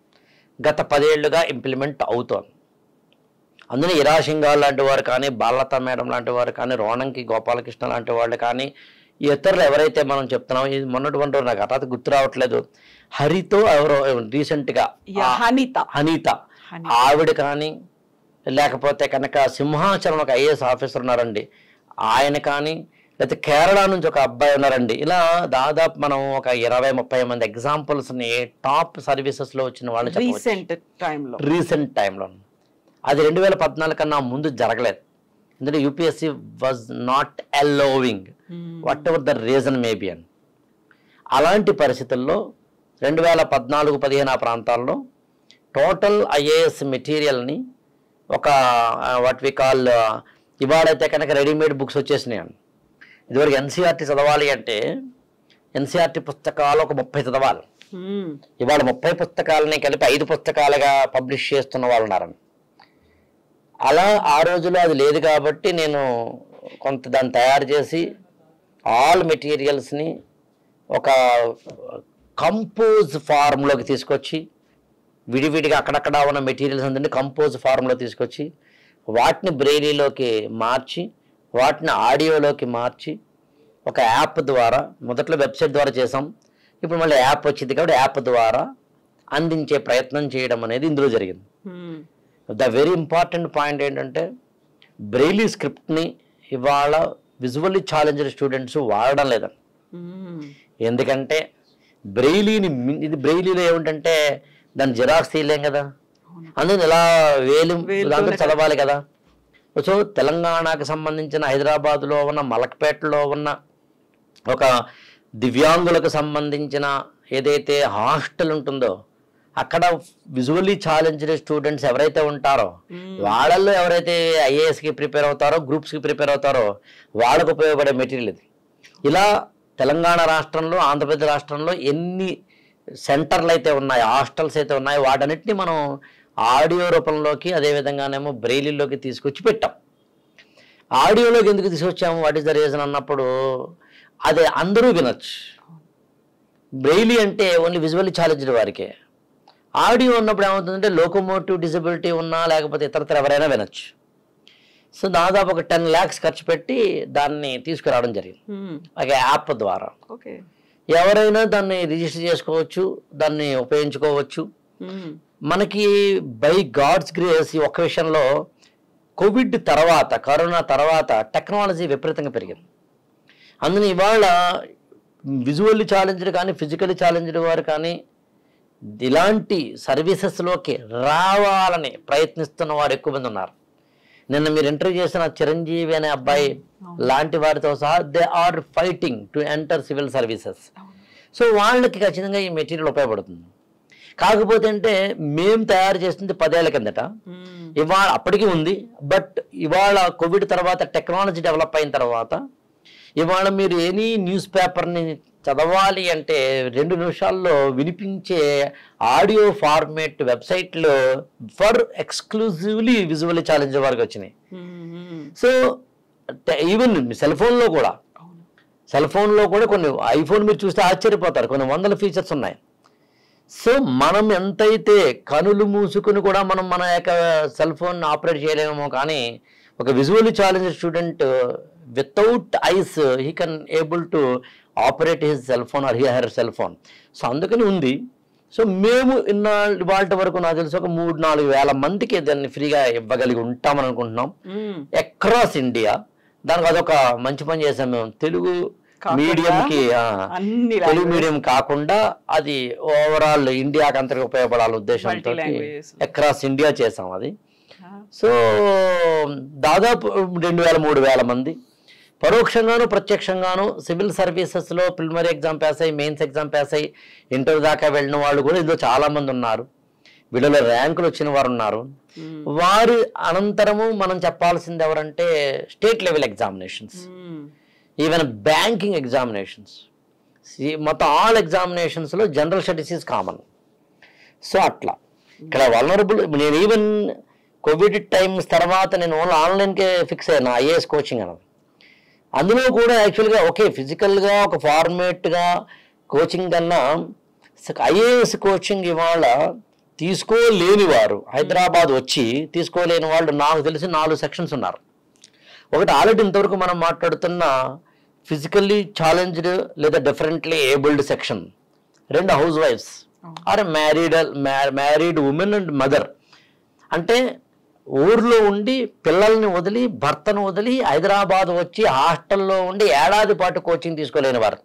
గత పదేళ్లుగా ఇంప్లిమెంట్ అవుతోంది అందులో ఇరాసింగాల్ లాంటి వారు కానీ బాలలత మేడం లాంటి వారు కానీ రోణంకి గోపాలకృష్ణ లాంటి వాళ్ళు కానీ ఇతరులు ఎవరైతే మనం చెప్తున్నాం ఇది మొన్నటి వంటి నాకు హఠాత్ గుర్తు రావట్లేదు హరితో ఎవరో రీసెంట్గా యా, హనిత అనిత హనిత. ఆవిడ కానీ లేకపోతే కనుక సింహాచలం ఒక ఐఏఎస్ ఆఫీసర్ ఉన్నారండి ఆయన కానీ లేకపోతే కేరళ నుంచి ఒక అబ్బాయి ఉన్నారండి ఇలా దాదాపు మనం ఒక ఇరవై ముప్పై మంది ఎగ్జాంపుల్స్ ని టాప్ సర్వీసెస్ లో వచ్చిన వాళ్ళు చెప్పవచ్చు రీసెంట్ టైంలో రీసెంట్ టైంలో అది రెండు వేల పద్నాలుగు కన్నా ముందు జరగలేదు ఎందుకంటే UPSC was not allowing whatever the reason maybe అని అలాంటి పరిస్థితుల్లో రెండు వేల పద్నాలుగు పదిహేను ఆ ప్రాంతాల్లో టోటల్ ఐఏఎస్ మెటీరియల్ని ఒక వాట్ వి కాల్ ఇవాళైతే కనుక రెడీమేడ్ బుక్స్ వచ్చేసినాయి అండి ఇదివరకు ఎన్సీఆర్టీ చదవాలి అంటే ఎన్సీఆర్టీ పుస్తకాలు ఒక ముప్పై చదవాలి ఇవాళ ముప్పై పుస్తకాలని కలిపి ఐదు పుస్తకాలుగా పబ్లిష్ చేస్తున్న వాళ్ళు ఉన్నారండి అలా ఆ రోజులో అది లేదు కాబట్టి నేను కొంత దాన్ని తయారు చేసి ఆల్ మెటీరియల్స్ని ఒక కంపోజ్ ఫార్మ్లోకి తీసుకొచ్చి విడివిడిగా అక్కడక్కడ ఉన్న మెటీరియల్స్ అందరినీ కంపోజ్ ఫార్మ్లో తీసుకొచ్చి వాటిని బ్రెయిలీలోకి మార్చి వాటిని ఆడియోలోకి మార్చి ఒక యాప్ ద్వారా మొదట్లో వెబ్సైట్ ద్వారా చేసాం ఇప్పుడు మళ్ళీ యాప్ వచ్చింది కాబట్టి యాప్ ద్వారా అందించే ప్రయత్నం చేయడం అనేది ఇందులో జరిగింది hmm. The very important point ఏంటంటే బ్రెయిలీ స్క్రిప్ట్ని ఇవాళ విజువల్లీ ఛాలెంజ్డ్ స్టూడెంట్స్ వాడడం లేదండి మ్మ్. ఎందుకంటే బ్రెయిలీని మి- ఇది బ్రెయిలీలో ఏమిటంటే దాన్ని జిరాక్స్ తీయలేం కదా అందుకని ఇలా వేలు వేలుతోనే దాంట్లో చదవాలి కదా సో తెలంగాణకు సంబంధించిన హైదరాబాద్లో ఉన్న మలక్పేటలో ఉన్న ఒక దివ్యాంగులకు సంబంధించిన ఏదైతే హాస్టల్ ఉంటుందో అక్కడ విజువల్లీ ఛాలెంజ్డ్ స్టూడెంట్స్ ఎవరైతే ఉంటారో వాళ్ళల్లో ఎవరైతే ఐఏఎస్కి ప్రిపేర్ అవుతారో గ్రూప్స్కి ప్రిపేర్ అవుతారో వాళ్ళకు ఉపయోగపడే మెటీరియల్ ఇది ఇలా తెలంగాణ రాష్ట్రంలో ఆంధ్రప్రదేశ్ రాష్ట్రంలో ఎన్ని సెంటర్లు అయితే ఉన్నాయో హాస్టల్స్ అయితే ఉన్నాయో వాటన్నిటిని మనం ఆడియో రూపంలోకి అదేవిధంగానేమో బ్రెయిలీలోకి తీసుకొచ్చి పెట్టాం ఆడియోలోకి ఎందుకు తీసుకొచ్చాము వాట్ ఈస్ ద రీజన్ అన్నప్పుడు అదే అందరూ వినొచ్చు బ్రెయిలీ అంటే ఓన్లీ విజువల్లీ ఛాలెంజ్డ్ వారికే ఆడియో ఉన్నప్పుడు ఏమవుతుందంటే లోకోమోటివ్ డిసబిలిటీ ఉన్నా లేకపోతే ఇతరత్ర ఎవరైనా వినొచ్చు సో దాదాపు ఒక టెన్ ల్యాక్స్ ఖర్చు పెట్టి దాన్ని తీసుకురావడం జరిగింది మ్మ్. ఒక యాప్ ద్వారా ఓకే ఎవరైనా దాన్ని రిజిస్టర్ చేసుకోవచ్చు దాన్ని ఉపయోగించుకోవచ్చు మ్మ్. మనకి బై గాడ్స్ గ్రేస్ ఈ ఒక్క విషయంలో కోవిడ్ తర్వాత కరోనా తర్వాత టెక్నాలజీ విపరీతంగా పెరిగింది అందుని ఇవాళ విజువల్లీ ఛాలెంజ్డ్ కానీ ఫిజికల్లీ ఛాలెంజ్డ్ వారు కానీ ఇలాంటి సర్వీసెస్లోకి రావాలని ప్రయత్నిస్తున్న వారు ఎక్కువ మంది ఉన్నారు నిన్న మీరు ఇంటర్వ్యూ చేసిన చిరంజీవి అనే అబ్బాయి లాంటి వారితో సహా they are fighting to enter civil services so వాళ్ళకి ఖచ్చితంగా ఈ మెటీరియల్ ఉపయోగపడుతుంది కాకపోతే అంటే మేము తయారు చేస్తుంది పదేళ్ల కిందట మ్మ్. ఇవాళ అప్పటికి ఉంది బట్ ఇవాళ కోవిడ్ తర్వాత టెక్నాలజీ డెవలప్ అయిన తర్వాత ఇవాళ మీరు ఎనీ న్యూస్ పేపర్ని చదవాలి అంటే రెండు నిమిషాల్లో వినిపించే ఆడియో ఫార్మేట్ వెబ్సైట్లో ఫర్ ఎక్స్క్లూజివ్లీ విజువల్లీ ఛాలెంజ్ వరకు వచ్చినాయి మ్మ్. సో ఈవెన్ సెల్ ఫోన్లో కూడా అవును సెల్ ఫోన్లో కూడా కొన్ని ఐఫోన్ మీరు చూస్తే ఆశ్చర్యపోతారు కొన్ని వందల ఫీచర్స్ ఉన్నాయి సో మనం ఎంతైతే కనులు మూసుకుని కూడా మనం మన యొక్క సెల్ ఫోన్ ఆపరేట్ చేయలేమో కానీ ఒక visually challenge student without eyes he can able to operate his cell phone or he her cell phone so అందుకని ఉంది సో మేము ఇన్న ఇవాళ వరకు నాకు తెలిసి ఒక మూడు నాలుగు వేల మందికి దాన్ని ఫ్రీగా ఇవ్వగలిగి ఉంటామని అనుకుంటున్నాం మ్మ్. అక్రాస్ ఇండియా దానికి అదొక మంచి పని చేసాం మేము తెలుగు కాకుండా మీడియంకి ఆ, అన్ని తెలుగు languages. మీడియం కాకుండా అది ఓవరాల్ ఇండియాకి అంతగా ఉపయోగపడాలి ఉద్దేశంతో Multi languages. అక్రాస్ ఇండియా చేసాం అది ఆ. సో దాదాపు రెండు వేల మూడు వేల మంది పరోక్షంగాను ప్రత్యక్షంగాను సివిల్ సర్వీసెస్లో ప్రిలిమరీ ఎగ్జామ్ పాస్ అయ్యి మెయిన్స్ ఎగ్జామ్ పాస్ అయ్యి ఇంటర్ దాకా వెళ్ళిన వాళ్ళు కూడా ఇందులో చాలా మంది ఉన్నారు వీళ్ళలో ర్యాంకులు వచ్చిన వారు ఉన్నారు మ్మ్. వారి అనంతరము మనం చెప్పాల్సింది ఎవరంటే state level examinations hmm. Even banking examinations మొత్తం ఆల్ ఎగ్జామినేషన్స్లో general studies is common so అట్లా ఇక్కడ వలనరబుల్ నేను ఈవెన్ కోవిడ్ టైమ్స్ తర్వాత నేను ఓన్లీ ఆన్లైన్కే ఫిక్స్ అయ్యాను ఐఏఎస్ కోచింగ్ అన్నది అందులో కూడా యాక్చువల్గా ఓకే ఫిజికల్గా ఒక ఫార్మేట్గా కోచింగ్ కన్నా ఐఏఎస్ కోచింగ్ ఇవాళ తీసుకోలేని వారు హైదరాబాద్ వచ్చి తీసుకోలేని వాళ్ళు నాకు తెలిసి నాలుగు సెక్షన్స్ ఉన్నారు ఒకటి ఆల్రెడీ ఇంతవరకు మనం మాట్లాడుతున్న ఫిజికల్లీ ఛాలెంజ్డ్ లేదా డిఫరెంట్లీ ఏబుల్డ్ సెక్షన్ రెండు హౌస్ వైఫ్స్ or married married women and mother అంటే ఊర్లో ఉండి పిల్లల్ని వదిలి భర్తను వదిలి హైదరాబాద్ వచ్చి హాస్టల్లో ఉండి ఏడాది పాటు కోచింగ్ తీసుకోలేని వారు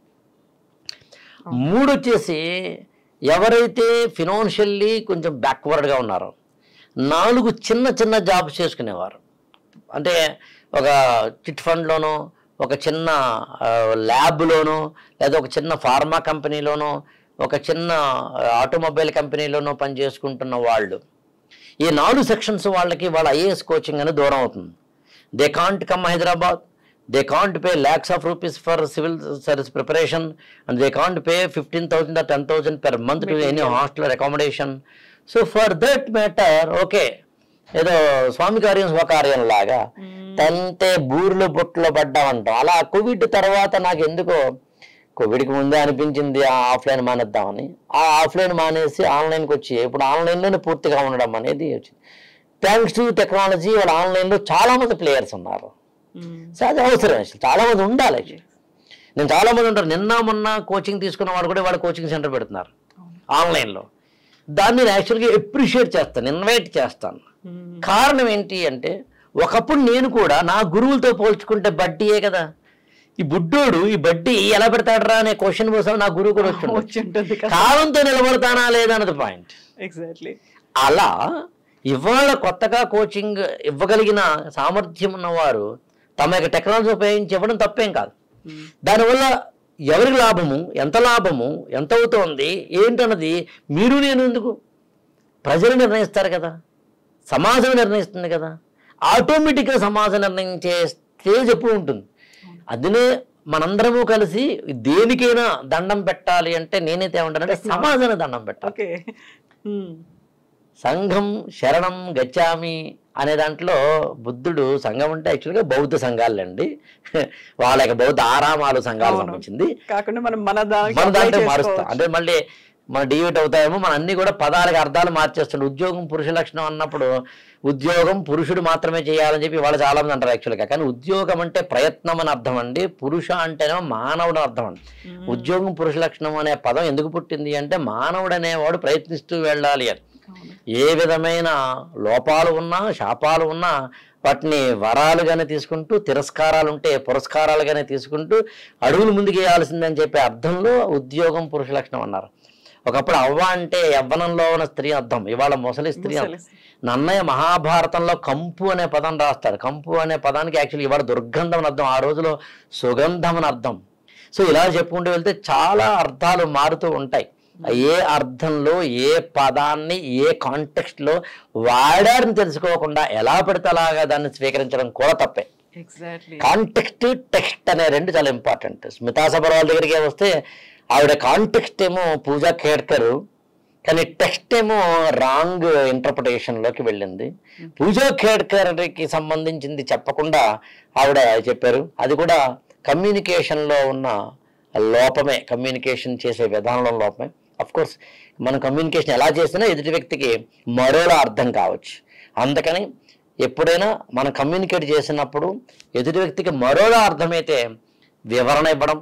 మూడు వచ్చేసి ఎవరైతే ఫినాన్షియల్లీ కొంచెం బ్యాక్వర్డ్గా ఉన్నారో నాలుగు చిన్న చిన్న జాబ్స్ చేసుకునేవారు అంటే ఒక చిట్ ఫండ్లోనో ఒక చిన్న ఆ, ల్యాబ్లోనో లేదా ఒక చిన్న ఫార్మా కంపెనీలోనో ఒక చిన్న ఆ, ఆటోమొబైల్ కంపెనీలోనో పని చేసుకుంటున్న వాళ్ళు ఈ నాలుగు సెక్షన్స్ వాళ్ళకి వాళ్ళ ఐఏఎస్ కోచింగ్ అనేది దూరం అవుతుంది they can't come Hyderabad they can't pay lakhs of rupees for civil service preparation and they can't pay fifteen thousand or ten thousand per month to any hostel accommodation so for that matter okay ఏదో స్వామి కార్యం స్వకార్యం లాగా తంతే బూర్లో బొట్లో పడ్డామంటాం అలా Covid తర్వాత నాకు ఎందుకో కోవిడ్కి ముందే అనిపించింది ఆ ఆఫ్లైన్ మానేద్దామని ఆ ఆఫ్లైన్ మానేసి ఆన్లైన్కి వచ్చి ఇప్పుడు ఆన్లైన్లోనే పూర్తిగా ఉండడం అనేది వచ్చింది థ్యాంక్స్ టు టెక్నాలజీ వాళ్ళ ఆన్లైన్లో చాలా మంది ప్లేయర్స్ ఉన్నారు సో అది అవసరం అసలు చాలా మంది ఉండాలి actually. నేను చాలా మంది ఉంటారు నిన్న మొన్న కోచింగ్ తీసుకున్న వాడు కూడా వాళ్ళు కోచింగ్ సెంటర్ పెడుతున్నారు ఆన్లైన్లో దాన్ని నేను యాక్చువల్గా ఎప్రిషియేట్ చేస్తాను ఇన్వైట్ చేస్తాను కారణం ఏంటి అంటే ఒకప్పుడు నేను కూడా నా గురువులతో పోల్చుకుంటే బడ్డీయే కదా ఈ బుడ్డోడు ఈ బడ్డీ ఎలా పెడతాడరా అనే క్వశ్చన్ కోసం నా గురువు కూడా వచ్చి వచ్చి ఉంటుంది కదా కాలంతో నిలబడతానా లేదా అన్నది పాయింట్ ఎగ్జాక్ట్లీ అలా ఇవాళ కొత్తగా కోచింగ్ ఇవ్వగలిగిన సామర్థ్యం ఉన్నవారు తమ యొక్క టెక్నాలజీ ఉపయోగించి ఇవ్వడం తప్పేం కాదు దానివల్ల ఎవరికి లాభము ఎంత లాభము ఎంత అవుతోంది ఏంటన్నది మీరు నేను ఎందుకు ప్రజలు నిర్ణయిస్తారు కదా సమాజం నిర్ణయిస్తుంది కదా ఆటోమేటిక్గా సమాజం నిర్ణయించే స్టేజ్ ఎప్పుడు ఉంటుంది అదినే మనందరము కలిసి దేనికైనా దండం పెట్టాలి అంటే నేనైతే ఏమంటానంటే సమాజానికి దండం పెట్టాలి ఓకే సంఘం శరణం గచ్చామి అనే దాంట్లో బుద్ధుడు సంఘం అంటే యాక్చువల్గా బౌద్ధ సంఘాలండి వాళ్ళ యొక్క బౌద్ధ ఆరామాలు సంఘాలు అవును. సంబంధించింది కాకుండా మనం మన దానికి మన apply దాంట్లో మారుస్తాం చేసుకోవచ్చు. అంటే మళ్ళీ మన డివిట్ అవుతాయేమో మన అన్ని కూడా పదాలకు అర్థాలు మార్చేస్తుండే ఉద్యోగం పురుష లక్షణం అన్నప్పుడు ఉద్యోగం పురుషుడు మాత్రమే చేయాలని చెప్పి వాళ్ళు చాలా మంది అంటారు యాక్చువల్గా కానీ ఉద్యోగం అంటే ప్రయత్నం అని అర్థం అండి పురుష అంటేనేమో మానవుడు అని అర్థం అండి ఉద్యోగం పురుష లక్షణం అనే పదం ఎందుకు పుట్టింది అంటే మానవుడు అనేవాడు ప్రయత్నిస్తూ వెళ్ళాలి అని ఏ విధమైన లోపాలు ఉన్నా శాపాలు ఉన్నా వాటిని వరాలుగానే తీసుకుంటూ తిరస్కారాలు ఉంటే పురస్కారాలుగానే తీసుకుంటూ అడుగులు ముందుకు వేయాల్సిందని చెప్పే అర్థంలో ఉద్యోగం పురుష లక్షణం అన్నారు ఒకప్పుడు అవ్వ అంటే యవ్వనంలో ఉన్న స్త్రీ అర్థం ఇవాళ ముసలి స్త్రీ అర్థం ముసలి. నన్నయ్య మహాభారతంలో కంపు అనే పదం రాస్తాడు కంపు అనే పదానికి యాక్చువల్లీ ఇవాళ దుర్గంధం అని అర్థం ఆ రోజులో సుగంధం అని అర్థం సో ఇలా చెప్పుకుంటూ వెళ్తే చాలా అర్థాలు మారుతూ ఉంటాయి ఏ అర్థంలో ఏ పదాన్ని ఏ కాంటెక్స్ట్లో వాడారని తెలుసుకోకుండా ఎలా పడితే అలాగా దాన్ని స్వీకరించడం కూడా తప్పే ఎగ్జాక్ట్లీ కాంటెక్స్ట్ టెక్స్ట్ అనే రెండు చాలా ఇంపార్టెంట్ స్మితా సబర్వాల్ దగ్గరికి వస్తే ఆవిడ కాంటెక్స్ట్ ఏమో పూజా ఖేడ్కర్ కానీ టెక్స్ట్ ఏమో రాంగ్ ఇంటర్ప్రిటేషన్లోకి వెళ్ళింది పూజా ఖేడ్కర్కి సంబంధించింది చెప్పకుండా ఆవిడ చెప్పారు అది కూడా కమ్యూనికేషన్లో ఉన్న లోపమే కమ్యూనికేషన్ చేసే విధానంలో లోపమే అఫ్ కోర్స్ మనం కమ్యూనికేషన్ ఎలా చేసినా ఎదుటి వ్యక్తికి మరోలా అర్థం కావచ్చు అందుకని ఎప్పుడైనా మనం కమ్యూనికేట్ చేసినప్పుడు ఎదుటి వ్యక్తికి మరోలా అర్థమైతే వివరణ ఇవ్వడం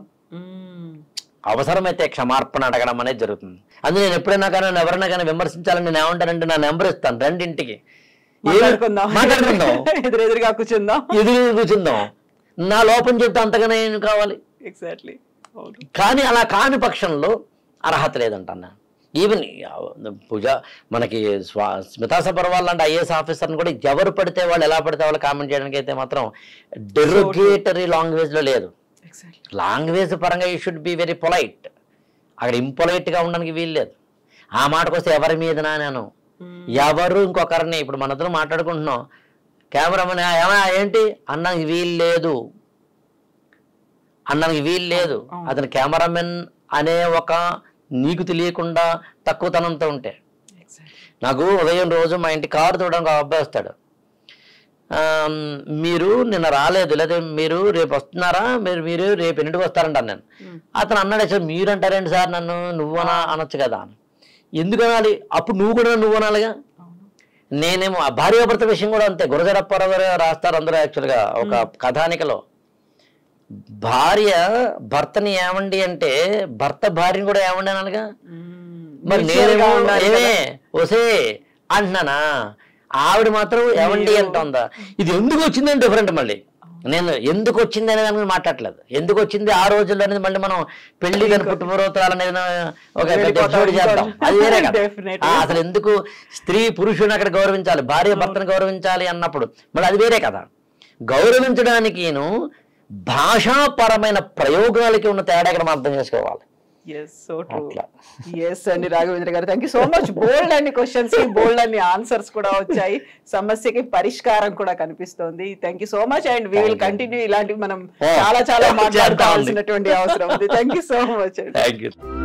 అవసరమైతే క్షమార్పణ అడగడం అనేది జరుగుతుంది అందుకే నేను ఎప్పుడైనా కానీ నన్ను ఎవరైనా కానీ విమర్శించాలని నేను ఏమంటానంటే నా నెంబర్ ఇస్తాను రెండింటికి మాట్లాడుకుందాం మాట్లాడుకుందాం ఎదురెదురుగా కూర్చుందాం ఎదురు కూర్చుందాం నా లోపం చెప్తే అంతగానే ఏం కావాలి ఎగ్జాక్ట్లీ అవును కానీ అలా కాని పక్షంలో అర్హత లేదంటన్నా ఈవెన్ పూజ మనకి స్వా స్మితా సబర్వాల్ లాంటి ఐఏఎస్ ఆఫీసర్ని కూడా ఎవరు పడితే వాళ్ళు ఎలా పడితే వాళ్ళు కామెంట్ చేయడానికి అయితే మాత్రం డెరోగేటరీ లాంగ్వేజ్లో లేదు ఎగ్జాక్ట్లీ లాంగ్వేజ్ పరంగా you should be very polite అక్కడ ఇంపొలైట్గా ఉండడానికి వీలు లేదు ఆ మాటకు వస్తే ఎవరి మీదనా నేను ఎవరు ఇంకొకరిని ఇప్పుడు మన ఇద్దరం మాట్లాడుకుంటున్నాం కెమెరామెన్ ఏమా ఏంటి అన్నానికి వీలు లేదు అన్నానికి వీలు లేదు అవును. అతను కెమెరామెన్ అనే ఒక నీకు తెలియకుండా తక్కువతనంతో ఉంటే ఎగ్జాక్ట్లీ నాకు ఉదయం రోజు మా ఇంటి కారు చూడడానికి ఒక అబ్బాయి వస్తాడు ఆమ్, మీరు నిన్న రాలేదు లేదా మీరు రేపు వస్తున్నారా మీరు మీరు రేపు ఎన్నింటికి వస్తారంటాను నేను అతను అన్నాడు సార్ మీరు అంటారేంటి సార్ నన్ను నువ్వు అనా అనొచ్చు కదా అని ఎందుకు అనాలి అప్పుడు నువ్వు కూడా నువ్వు అనాలిగా నేనేమో ఆ భార్యాభర్త విషయం కూడా అంతే గురజరప్పారావు గారు రాస్తారు అందరూ యాక్చువల్గా ఒక కథానికలో భార్య భర్తని ఏమండి అంటే భర్త భార్యని కూడా ఏమండి అనాలిగా మరి నేనేమో ఏమే ఒసే అంటున్నానా ఆవిడ మాత్రం ఏమండి అంటుందా ఇది ఎందుకు వచ్చిందని డిఫరెంట్ మళ్ళీ నేను ఎందుకు వచ్చింది అనేది దాని గురించి మాట్లాడలేదు ఎందుకు వచ్చింది ఆ రోజుల్లో అనేది మళ్ళీ మనం పెళ్లి కానీ పుట్టుపూర్వోత్తరాలు అనేది ఒక పెద్ద వెళ్ళిపోతాం, episode చేద్దాం అది వేరే కదా Definitely. ఆ, అసలు ఎందుకు స్త్రీ పురుషుని అక్కడ గౌరవించాలి భార్య భర్తను గౌరవించాలి అన్నప్పుడు మళ్ళీ అది వేరే కదా గౌరవించడానికిను భాషాపరమైన ప్రయోగాలకి ఉన్న తేడా ఇక్కడ మనం అర్థం చేసుకోవాలి ఎస్ సో ట్రూ అట్లా. ఎస్ అండి Raghavendra garu thank you so much bold అన్ని క్వశ్చన్స్ కి బోల్డ్ అన్ని ఆన్సర్స్ కూడా వచ్చాయి సమస్యకి పరిష్కారం కూడా కనిపిస్తోంది thank you so much and we will Thank you. Continue ఇలాంటివి మనం Oh, చాలా చాలా చేద్దామండి. మాట్లాడుకోవాల్సినటువంటి అవసరం ఉంది థ్యాంక్ యూ సో మచ్ అండి థ్యాంక్ యూ